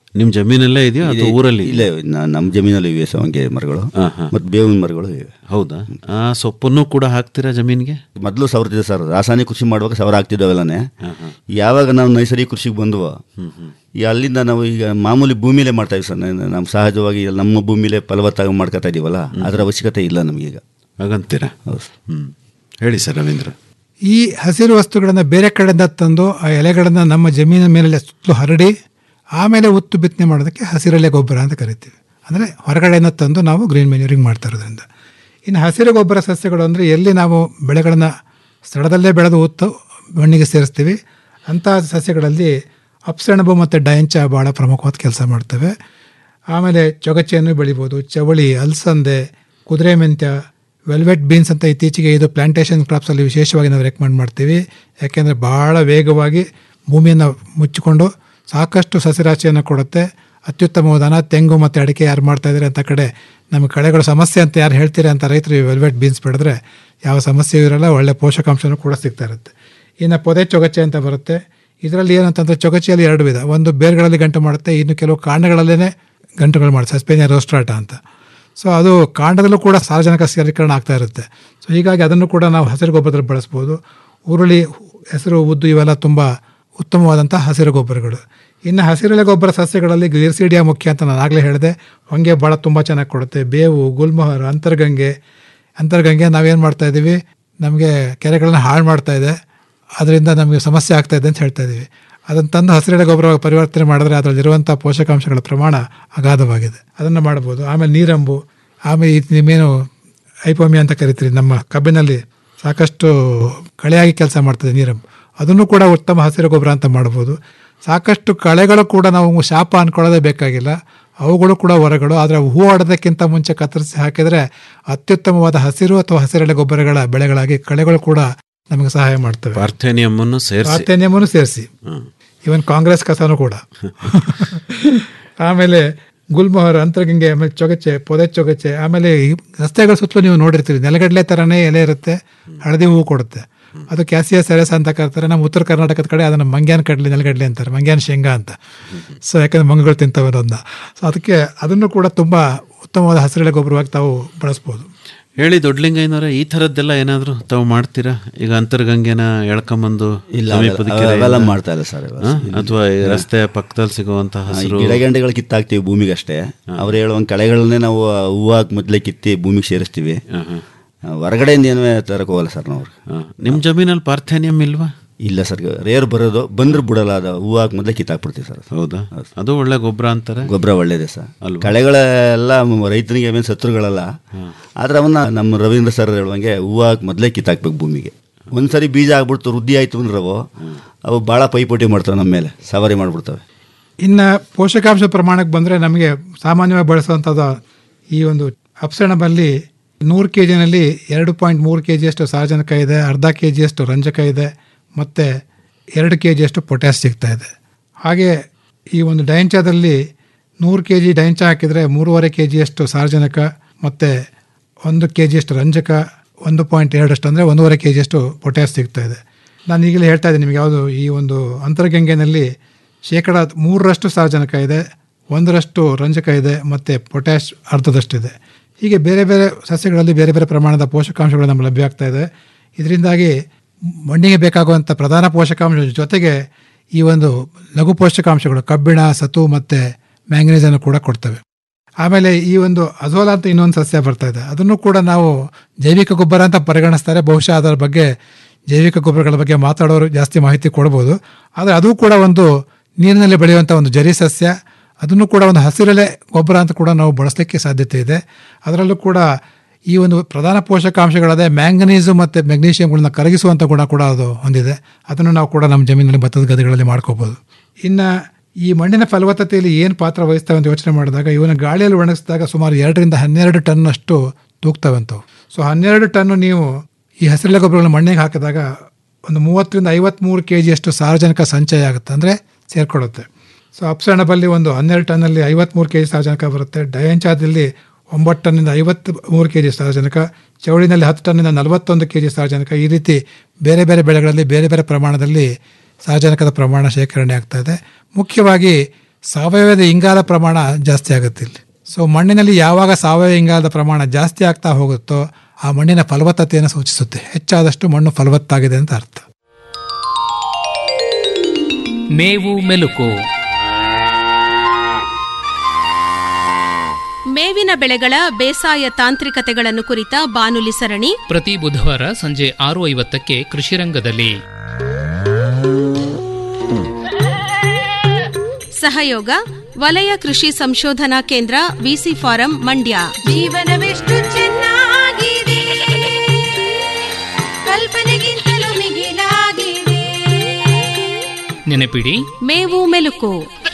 S12: ನಿಮ್ಮ ಜಮೀನಲ್ಲೇ ಇದೆಯಾ ಅಥವಾ
S14: ಇದೆ-
S12: ಊರಲ್ಲಿ
S14: ಇಲ್ಲೇ ನ- ನಮ್ಮ ಜಮೀನಲ್ಲಿ ಇವೆ ಸವಂಗೆ ಮರಗಳು ಮತ್ತು ಬೇವಿನ ಮರಗಳು ಇವೆ
S12: ಹೌದಾ ಆ ಸೊಪ್ಪನ್ನು ಕೂಡ ಹಾಕ್ತೀರಾ ಜಮೀನಿಗೆ
S14: ಮೊದಲು ಸವರ್ತಿದೆ ಸರ್ ರಾಸಾಯನಿಕ ಕೃಷಿ ಮಾಡುವಾಗ ಸವರ ಆಗ್ತಿದ್ದಾವೆಲ್ಲನೇ ಯಾವಾಗ ನಾವು ನೈಸರ್ಗಿಕ ಕೃಷಿಗೆ ಬಂದ್ವೋ ಈ ಅಲ್ಲಿಂದ ನಾವು ಈಗ ಮಾಮೂಲಿ ಭೂಮಿಲೇ ಮಾಡ್ತಾ ಇದ್ದೀವಿ ಸರ್ ನ- ನಮ್ಮ ಸಹಜವಾಗಿ ನಮ್ಮ ಭೂಮಿಲೇ ಫಲವತ್ತಾಗಿ ಮಾಡ್ಕೊತಾ ಇದೀವಲ್ಲ ಅದರ ಅವಶ್ಯಕತೆ ಇಲ್ಲ ನಮಗೀಗ
S12: ಹಾಗಂತೀರಾ ಹ್ಮ್ ಹೇಳಿ ಸರ್ ರವೀಂದ್ರ
S13: ಈ ಹಸಿರು ವಸ್ತುಗಳನ್ನು ಬೇರೆ ಕಡೆಯಿಂದ ತಂದು ಆ ಎಲೆಗಳನ್ನು ನಮ್ಮ ಜಮೀನಿನ ಮೇಲೆ ಸುತ್ತಲೂ ಹರಡಿ ಆಮೇಲೆ ಉತ್ತು ಬಿತ್ತನೆ ಮಾಡೋದಕ್ಕೆ ಹಸಿರೆಲೆ ಗೊಬ್ಬರ ಅಂತ ಕರಿತೀವಿ ಅಂದರೆ ಹೊರಗಡೆಯಿಂದ ತಂದು ನಾವು ಗ್ರೀನ್ ಮೆನ್ಯೂರಿಂಗ್ ಮಾಡ್ತಾ ಇರೋದ್ರಿಂದ ಇನ್ನು ಹಸಿರು ಗೊಬ್ಬರ ಸಸ್ಯಗಳು ಅಂದರೆ ಎಲ್ಲಿ ನಾವು ಬೆಳೆಗಳನ್ನು ಸ್ಥಳದಲ್ಲೇ ಬೆಳೆದು ಉತ್ತು ಮಣ್ಣಿಗೆ ಸೇರಿಸ್ತೀವಿ ಅಂಥ ಸಸ್ಯಗಳಲ್ಲಿ ಅಪ್ಸೆಣಬು ಮತ್ತು ಡಯಂಚ ಭಾಳ ಪ್ರಮುಖವಾದ ಕೆಲಸ ಮಾಡ್ತವೆ ಆಮೇಲೆ ಚೊಗಚೆಯನ್ನು ಬೆಳಿಬೋದು ಚವಳಿ ಅಲಸಂದೆ ಕುದುರೆ ಮೆಂತ್ಯ ವೆಲ್ವೆಟ್ ಬೀನ್ಸ್ ಅಂತ ಇತ್ತೀಚೆಗೆ ಇದು ಪ್ಲಾಂಟೇಶನ್ ಕ್ರಾಪ್ಸಲ್ಲಿ ವಿಶೇಷವಾಗಿ ನಾವು ರೆಕಮೆಂಡ್ ಮಾಡ್ತೀವಿ ಯಾಕೆಂದರೆ ಭಾಳ ವೇಗವಾಗಿ ಭೂಮಿಯನ್ನು ಮುಚ್ಚಿಕೊಂಡು ಸಾಕಷ್ಟು ಸಸ್ಯರಾಶಿಯನ್ನು ಕೊಡುತ್ತೆ ಅತ್ಯುತ್ತಮವಾದ ತೆಂಗು ಮತ್ತು ಅಡಿಕೆ ಯಾರು ಮಾಡ್ತಾ ಇದ್ದಾರೆ ಅಂತ ಕಡೆ ನಮಗೆ ಕಳೆಗಳ ಸಮಸ್ಯೆ ಅಂತ ಯಾರು ಹೇಳ್ತೀರಿ ಅಂತ ರೈತರು ಈ ವೆಲ್ವೆಟ್ ಬೀನ್ಸ್ ಬೆಳೆದ್ರೆ ಯಾವ ಸಮಸ್ಯೆಯೂ ಇರಲ್ಲ ಒಳ್ಳೆ ಪೋಷಕಾಂಶನೂ ಕೂಡ ಸಿಗ್ತಾ ಇರುತ್ತೆ ಇನ್ನು ಪೊದೆ ಚೊಗಚೆ ಅಂತ ಬರುತ್ತೆ ಇದರಲ್ಲಿ ಏನಂತಂದರೆ ಚೊಗಚೆಯಲ್ಲಿ ಎರಡು ವಿಧ ಒಂದು ಬೇರುಗಳಲ್ಲಿ ಗಂಟು ಮಾಡುತ್ತೆ ಇನ್ನು ಕೆಲವು ಕಾಂಡಗಳಲ್ಲೇ ಗಂಟುಗಳು ಮಾಡುತ್ತೆ ಸಸ್ಪೇನಿಯ ರೋಸ್ಟ್ರಾಟ ಅಂತ ಸೊ ಅದು ಕಾಂಡದಲ್ಲೂ ಕೂಡ ಸಾರ್ವಜನಿಕ ಸ್ಥಿರೀಕರಣ ಆಗ್ತಾ ಇರುತ್ತೆ ಸೊ ಹೀಗಾಗಿ ಅದನ್ನು ಕೂಡ ನಾವು ಹಸಿರು ಗೊಬ್ಬರದಲ್ಲಿ ಬಳಸ್ಬೋದು ಉರುಳಿ ಹೆಸರು ಉದ್ದು ಇವೆಲ್ಲ ತುಂಬ ಉತ್ತಮವಾದಂಥ ಹಸಿರು ಗೊಬ್ಬರಗಳು ಇನ್ನು ಹಸಿರೆಲೆ ಗೊಬ್ಬರ ಸಸ್ಯಗಳಲ್ಲಿ ಗ್ರೀರ್ಸಿಡಿಯಾ ಮುಖ್ಯ ಅಂತ ನಾನು ಆಗಲೇ ಹೇಳಿದೆ ಹೊಂಗೆ ಭಾಳ ತುಂಬ ಚೆನ್ನಾಗಿ ಕೊಡುತ್ತೆ ಬೇವು ಗುಲ್ಮೋಹರ್ ಅಂತರ್ಗಂಗೆ ಅಂತರ್ಗಂಗೆ ನಾವೇನು ಮಾಡ್ತಾ ಇದ್ದೀವಿ ನಮಗೆ ಕೆರೆಗಳನ್ನ ಹಾಳು ಮಾಡ್ತಾ ಇದೆ ಅದರಿಂದ ನಮಗೆ ಸಮಸ್ಯೆ ಆಗ್ತಾ ಇದೆ ಅಂತ ಹೇಳ್ತಾ ಇದ್ದೀವಿ ಅದನ್ನು ತಂದು ಹಸಿರೆಲೆ ಗೊಬ್ಬರ ಪರಿವರ್ತನೆ ಮಾಡಿದ್ರೆ ಅದರಲ್ಲಿರುವಂಥ ಪೋಷಕಾಂಶಗಳ ಪ್ರಮಾಣ ಅಗಾಧವಾಗಿದೆ ಅದನ್ನು ಮಾಡ್ಬೋದು ಆಮೇಲೆ ನೀರಂಬು ಆಮೇಲೆ ಇದು ನಿಮ್ಮೇನು ಐಪೋಮಿ ಅಂತ ಕರಿತೀರಿ ನಮ್ಮ ಕಬ್ಬಿನಲ್ಲಿ ಸಾಕಷ್ಟು ಕಳೆಯಾಗಿ ಕೆಲಸ ಮಾಡ್ತದೆ ನೀರಂಬು ಅದನ್ನು ಕೂಡ ಉತ್ತಮ ಹಸಿರು ಗೊಬ್ಬರ ಅಂತ ಮಾಡ್ಬೋದು ಸಾಕಷ್ಟು ಕಳೆಗಳು ಕೂಡ ನಾವು ಶಾಪ ಅಂದ್ಕೊಳ್ಳೋದೇ ಬೇಕಾಗಿಲ್ಲ ಅವುಗಳು ಕೂಡ ಹೊರಗಳು ಆದರೆ ಹೂ ಆಡೋದಕ್ಕಿಂತ ಮುಂಚೆ ಕತ್ತರಿಸಿ ಹಾಕಿದರೆ ಅತ್ಯುತ್ತಮವಾದ ಹಸಿರು ಅಥವಾ ಹಸಿರೆಲೆ ಗೊಬ್ಬರಗಳ ಬೆಳೆಗಳಾಗಿ ಕಳೆಗಳು ಕೂಡ ನಮಗೆ ಸಹಾಯ ಮಾಡ್ತವೆ
S12: ಪಾರ್ಥೇನಿಯಂ ಅನ್ನು ಸೇರಿಸಿ
S13: ಪ್ರಾರ್ಥನೆಯಮ್ಮನ್ನು ಸೇರಿಸಿ ಇವನ್ ಕಾಂಗ್ರೆಸ್ ಕಸನೂ ಕೂಡ ಆಮೇಲೆ ಗುಲ್ಮೋಹರ್ ಅಂತರ್ಗಂಗೆ ಆಮೇಲೆ ಚೊಗಚೆ ಪೊದೆ ಚೊಗಚೆ ಆಮೇಲೆ ಈ ರಸ್ತೆಗಳ ಸುತ್ತಲೂ ನೀವು ನೋಡಿರ್ತೀರಿ ನೆಲಗಡಲೆ ಥರನೇ ಎಲೆ ಇರುತ್ತೆ ಹಳದಿ ಹೂವು ಕೊಡುತ್ತೆ ಅದು ಕ್ಯಾಸಿಯಾ ಸೆರೆಸ ಅಂತ ಕರ್ತಾರೆ ನಮ್ಮ ಉತ್ತರ ಕರ್ನಾಟಕದ ಕಡೆ ಅದನ್ನು ಮಂಗ್ಯಾನ ಕಡಲೆ ನೆಲಗಡಲೆ ಅಂತಾರೆ ಮಂಗ್ಯಾನ ಶೇಂಗಾ ಅಂತ ಸೊ ಯಾಕಂದ್ರೆ ಮಂಗಗಳು ತಿಂತವೆ ಅನ್ನೋದನ್ನ ಸೊ ಅದಕ್ಕೆ ಅದನ್ನು ಕೂಡ ತುಂಬ ಉತ್ತಮವಾದ ಹಸಿರೆಲೆ ಗೊಬ್ಬರವಾಗಿ ತಾವು ಬಳಸ್ಬೋದು
S12: ಹೇಳಿ ದೊಡ್ಡಲಿಂಗಯ್ಯನವರೇ ಈ ಥರದ್ದೆಲ್ಲ ಏನಾದರೂ ತಾವು ಮಾಡ್ತೀರಾ ಈಗ ಅಂತರ್ಗಂಗೆನ ಎಳ್ಕೊಂಬಂದು
S14: ಇಲ್ಲ,
S12: ಸಮೀಪದ
S14: ಅವೆಲ್ಲ-
S12: ಕೆರೆಯಿಂದ?
S14: ಅವೆಲ್ಲ ಮಾಡ್ತಾ ಇಲ್ಲ ಸರ್ ಇವಾಗ.
S12: ಹಾ? ಅಥವಾ ಈ ರಸ್ತೆಯ ಪಕ್ಕದಲ್ಲಿ ಸಿಗುವಂತ
S14: ಈ
S12: ಹಸಿರು
S14: ಗಿಡಗಂಡೆಗಳು ಕಿತ್ತಾಕ್ತಿವಿ ಭೂಮಿಗೆ ಅಷ್ಟೇ ಅವ್ರು ಹೇಳುವಂಗೆ ಕಳೆಗಳನ್ನೇ ನಾವು ಹೂವಾಗಿ ಮೊದಲೇ ಕಿತ್ತಿ ಭೂಮಿಗೆ ಸೇರಿಸ್ತೀವಿ ಹೊರಗಡೆಯಿಂದ ಏನೂ ತರಕ್ಕೆ ಹೋಗಲ್ಲ ಸರ್ ನಾವು
S12: ನಿಮ್ಮ ಜಮೀನಲ್ಲಿ ಪಾರ್ಥೇನಿಯಂ ಇಲ್ವಾ
S14: ಇಲ್ಲ ಸರ್ ರೇರ್ ಬರೋದು ಬಂದ್ರೆ ಬಿಡಲ್ಲ ಅದು ಹೂವಾಗಿ ಮೊದಲೇ ಕಿತ್ತಾಕ್ಬಿಡ್ತೀವಿ ಸರ್
S12: ಹೌದಾ ಅದು ಒಳ್ಳೆ ಗೊಬ್ಬರ ಅಂತಾರೆ
S14: ಗೊಬ್ಬರ ಒಳ್ಳೇದೇ ಸರ್ ಕಳೆಗಳೆಲ್ಲ ಮ- ರೈತನಿಗೆ ಆಮೇಲೆ ಶತ್ರುಗಳಲ್ಲ ಆದ್ರೆ ಅವನ್ನ ನಮ್ಮ ರವೀಂದ್ರ ಸರ್ ಹೇಳುವಂಗೆ ಹೂವಾಗಿ ಮೊದಲೇ ಕಿತ್ತಾಕ್ಬೇಕು ಭೂಮಿಗೆ ಒಂದ್ಸರಿ ಬೀಜ ಆಗ್ಬಿಡ್ತು ವೃದ್ಧಿ ಆಯ್ತು ಅಂದ್ರೆ ಅವು ಅವು ಭಾಳ ಪೈಪೋಟಿ ಮಾಡ್ತವೆ ನಮ್ಮ ಮೇಲೆ ಸವಾರಿ ಮಾಡ್ಬಿಡ್ತವೆ
S13: ಇನ್ನು ಪೋಷಕಾಂಶ ಪ್ರಮಾಣಕ್ಕೆ ಬಂದರೆ ನಮಗೆ ಸಾಮಾನ್ಯವಾಗಿ ಬಳಸುವಂಥದ್ದು ಈ ಒಂದು ಅಪ್ಸಣಬಲ್ಲಿ ನೂರು ಕೆ ಜಿನಲ್ಲಿ ಎರಡು ಪಾಯಿಂಟ್ ಮೂರು ಕೆ ಜಿಯಷ್ಟು ಸಾರಜನಕ ಇದೆ ಅರ್ಧ ಕೆ ಜಿಯಷ್ಟು ರಂಜಕ ಇದೆ ಮತ್ತು ಎರಡು ಕೆ ಜಿಯಷ್ಟು ಪೊಟ್ಯಾಸ್ ಸಿಗ್ತಾ ಇದೆ ಹಾಗೆ ಈ ಒಂದು ಡೈಂಚಾದಲ್ಲಿ ನೂರು ಕೆ ಜಿ ಡೈಂಚ ಹಾಕಿದರೆ ಮೂರುವರೆ ಕೆ ಜಿಯಷ್ಟು ಸಾರಜನಕ ಮತ್ತು ಒಂದು ಕೆ ಜಿಯಷ್ಟು ರಂಜಕ ಒಂದು ಪಾಯಿಂಟ್ ಎರಡಷ್ಟು ಅಂದರೆ ಒಂದೂವರೆ ಕೆ ಜಿಯಷ್ಟು ಪೊಟ್ಯಾಸ್ ಸಿಗ್ತಾ ಇದೆ ನಾನು ಈಗಲೇ ಹೇಳ್ತಾ ಇದ್ದೀನಿ ನಿಮಗೆ ಯಾವುದು ಈ ಒಂದು ಅಂತರ್ಗಂಗೆನಲ್ಲಿ ಶೇಕಡ ಮೂರರಷ್ಟು ಸಾರಜನಕ ಇದೆ ಒಂದರಷ್ಟು ರಂಜಕ ಇದೆ ಮತ್ತು ಪೊಟ್ಯಾಶ್ ಅರ್ಧದಷ್ಟಿದೆ ಹೀಗೆ ಬೇರೆ ಬೇರೆ ಸಸ್ಯಗಳಲ್ಲಿ ಬೇರೆ ಬೇರೆ ಪ್ರಮಾಣದ ಪೋಷಕಾಂಶಗಳು ನಮಗೆ ಲಭ್ಯ ಆಗ್ತಾ ಇದೆ ಇದರಿಂದಾಗಿ ಮಣ್ಣಿಗೆ ಬೇಕಾಗುವಂಥ ಪ್ರಧಾನ ಪೋಷಕಾಂಶ ಜೊತೆಗೆ ಈ ಒಂದು ಲಘು ಪೋಷಕಾಂಶಗಳು ಕಬ್ಬಿಣ ಸತು ಮತ್ತು ಮ್ಯಾಂಗನೀಸನ್ನು ಕೂಡ ಕೊಡ್ತವೆ ಆಮೇಲೆ ಈ ಒಂದು ಅಜೋಲ ಅಂತ ಇನ್ನೊಂದು ಸಸ್ಯ ಬರ್ತಾ ಇದೆ ಅದನ್ನು ಕೂಡ ನಾವು ಜೈವಿಕ ಗೊಬ್ಬರ ಅಂತ ಪರಿಗಣಿಸ್ತಾರೆ ಬಹುಶಃ ಅದರ ಬಗ್ಗೆ ಜೈವಿಕ ಗೊಬ್ಬರಗಳ ಬಗ್ಗೆ ಮಾತಾಡೋರು ಜಾಸ್ತಿ ಮಾಹಿತಿ ಕೊಡ್ಬೋದು ಆದರೆ ಅದು ಕೂಡ ಒಂದು ನೀರಿನಲ್ಲಿ ಬೆಳೆಯುವಂಥ ಒಂದು ಜರಿ ಸಸ್ಯ ಅದನ್ನು ಕೂಡ ಒಂದು ಹಸಿರೆಲೆ ಗೊಬ್ಬರ ಅಂತ ಕೂಡ ನಾವು ಬಳಸಲಿಕ್ಕೆ ಸಾಧ್ಯತೆ ಇದೆ ಅದರಲ್ಲೂ ಕೂಡ ಈ ಒಂದು ಪ್ರಧಾನ ಪೋಷಕಾಂಶಗಳಾದ ಮ್ಯಾಂಗನೀಸು ಮತ್ತು ಮೆಗ್ನೀಷಿಯಂಗಳನ್ನ ಕರಗಿಸುವಂಥ ಗುಣ ಕೂಡ ಅದು ಹೊಂದಿದೆ ಅದನ್ನು ನಾವು ಕೂಡ ನಮ್ಮ ಜಮೀನಲ್ಲಿ ಭತ್ತದ ಗದ್ದೆಗಳಲ್ಲಿ ಮಾಡ್ಕೋಬೋದು ಇನ್ನು ಈ ಮಣ್ಣಿನ ಫಲವತ್ತತೆಯಲ್ಲಿ ಏನು ಪಾತ್ರ ವಹಿಸ್ತವೆ ಅಂತ ಯೋಚನೆ ಮಾಡಿದಾಗ ಇವನ್ನ ಗಾಳಿಯಲ್ಲಿ ಒಣಗಿಸಿದಾಗ ಸುಮಾರು ಎರಡರಿಂದ ಹನ್ನೆರಡು ಟನ್ನಷ್ಟು ತೂಗ್ತವಂತವು ಸೊ ಹನ್ನೆರಡು ಟನ್ನು ನೀವು ಈ ಹಸಿರೆಲೆ ಗೊಬ್ಬರಗಳನ್ನ ಮಣ್ಣಿಗೆ ಹಾಕಿದಾಗ ಒಂದು ಮೂವತ್ತರಿಂದ ಐವತ್ತ್ಮೂರು ಕೆ ಜಿಯಷ್ಟು ಸಾರ್ವಜನಿಕ ಸಂಚಯ ಆಗುತ್ತೆ ಅಂದರೆ ಸೇರಿಕೊಳ್ಳುತ್ತೆ ಸೊ ಅಪ್ಸರಣಬಲ್ಲಿ ಒಂದು ಹನ್ನೆರಡು ಟನ್ನಲ್ಲಿ ಐವತ್ತ್ಮೂರು ಕೆ ಜಿ ಸಾರ್ವಜನಿಕ ಬರುತ್ತೆ ಡಯಂಚಾದಲ್ಲಿ ಒಂಬತ್ತು ಟನ್ನಿಂದ ಐವತ್ತು ಮೂರು ಕೆ ಜಿ ಸಾರ್ವಜನಿಕ ಚೌಳಿನಲ್ಲಿ ಹತ್ತು ಟನ್ನಿಂದ ನಲವತ್ತೊಂದು ಕೆ ಜಿ ಸಾರ್ವಜನಿಕ ಈ ರೀತಿ ಬೇರೆ ಬೇರೆ ಬೆಳೆಗಳಲ್ಲಿ ಬೇರೆ ಬೇರೆ ಪ್ರಮಾಣದಲ್ಲಿ ಸಾರ್ವಜನಿಕದ ಪ್ರಮಾಣ ಶೇಖರಣೆ ಆಗ್ತಾ ಇದೆ ಮುಖ್ಯವಾಗಿ ಸಾವಯವದ ಇಂಗಾಲ ಪ್ರಮಾಣ ಜಾಸ್ತಿ ಆಗುತ್ತೆ ಇಲ್ಲಿ ಸೊ ಮಣ್ಣಿನಲ್ಲಿ ಯಾವಾಗ ಸಾವಯವ ಇಂಗಾಲದ ಪ್ರಮಾಣ ಜಾಸ್ತಿ ಆಗ್ತಾ ಹೋಗುತ್ತೋ ಆ ಮಣ್ಣಿನ ಫಲವತ್ತತೆಯನ್ನು ಸೂಚಿಸುತ್ತೆ ಹೆಚ್ಚಾದಷ್ಟು ಮಣ್ಣು ಫಲವತ್ತಾಗಿದೆ ಅಂತ ಅರ್ಥ
S21: ಮೇವು ಮೆಲುಕು
S17: ಮೇವಿನ ಬೆಳೆಗಳ ಬೇಸಾಯ ತಾಂತ್ರಿಕತೆಗಳನ್ನು ಕುರಿತ ಬಾನುಲಿ ಸರಣಿ
S21: ಪ್ರತಿ ಬುಧವಾರ ಸಂಜೆ ಆರು ಐವತ್ತಕ್ಕೆ ಕೃಷಿರಂಗದಲ್ಲಿ
S17: ಸಹಯೋಗ ವಲಯ ಕೃಷಿ ಸಂಶೋಧನಾ ಕೇಂದ್ರ ವಿಸಿ ಫಾರಂ ಮಂಡ್ಯ
S8: ಜೀವನವೆಷ್ಟು ಚೆನ್ನಾಗಿದೆ ಕಲ್ಪನೆಗಿಂತಲೂ ಮಿಗಿಲಾಗಿದೆ
S21: ನೆನಪಿಡಿ
S17: ಮೇವು ಮೆಲುಕು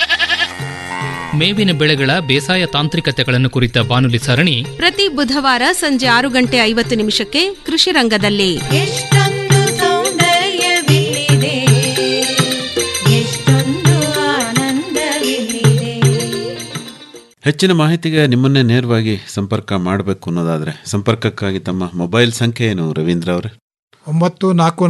S21: ಮೇವಿನ ಬೆಳೆಗಳ ಬೇಸಾಯ ತಾಂತ್ರಿಕತೆಗಳನ್ನು ಕುರಿತ ಬಾನುಲಿ ಸರಣಿ
S17: ಪ್ರತಿ ಬುಧವಾರ ಸಂಜೆ ಆರು ಗಂಟೆ ಐವತ್ತು ನಿಮಿಷಕ್ಕೆ ಕೃಷಿ ರಂಗದಲ್ಲಿ
S8: ಎಷ್ಟೊಂದು ಸೌಂದರ್ಯವಿಲ್ಲಿದೆ ಎಷ್ಟೊಂದು ಆನಂದವಿಲ್ಲಿದೆ
S12: ಹೆಚ್ಚಿನ ಮಾಹಿತಿಗೆ ನಿಮ್ಮನ್ನೇ ನೇರವಾಗಿ ಸಂಪರ್ಕ ಮಾಡಬೇಕು ಅನ್ನೋದಾದರೆ ಸಂಪರ್ಕಕ್ಕಾಗಿ ತಮ್ಮ ಮೊಬೈಲ್ ಸಂಖ್ಯೆ ಏನು ರವೀಂದ್ರ ಅವರೇ
S13: ಒಂಬತ್ತು ನಾಲ್ಕು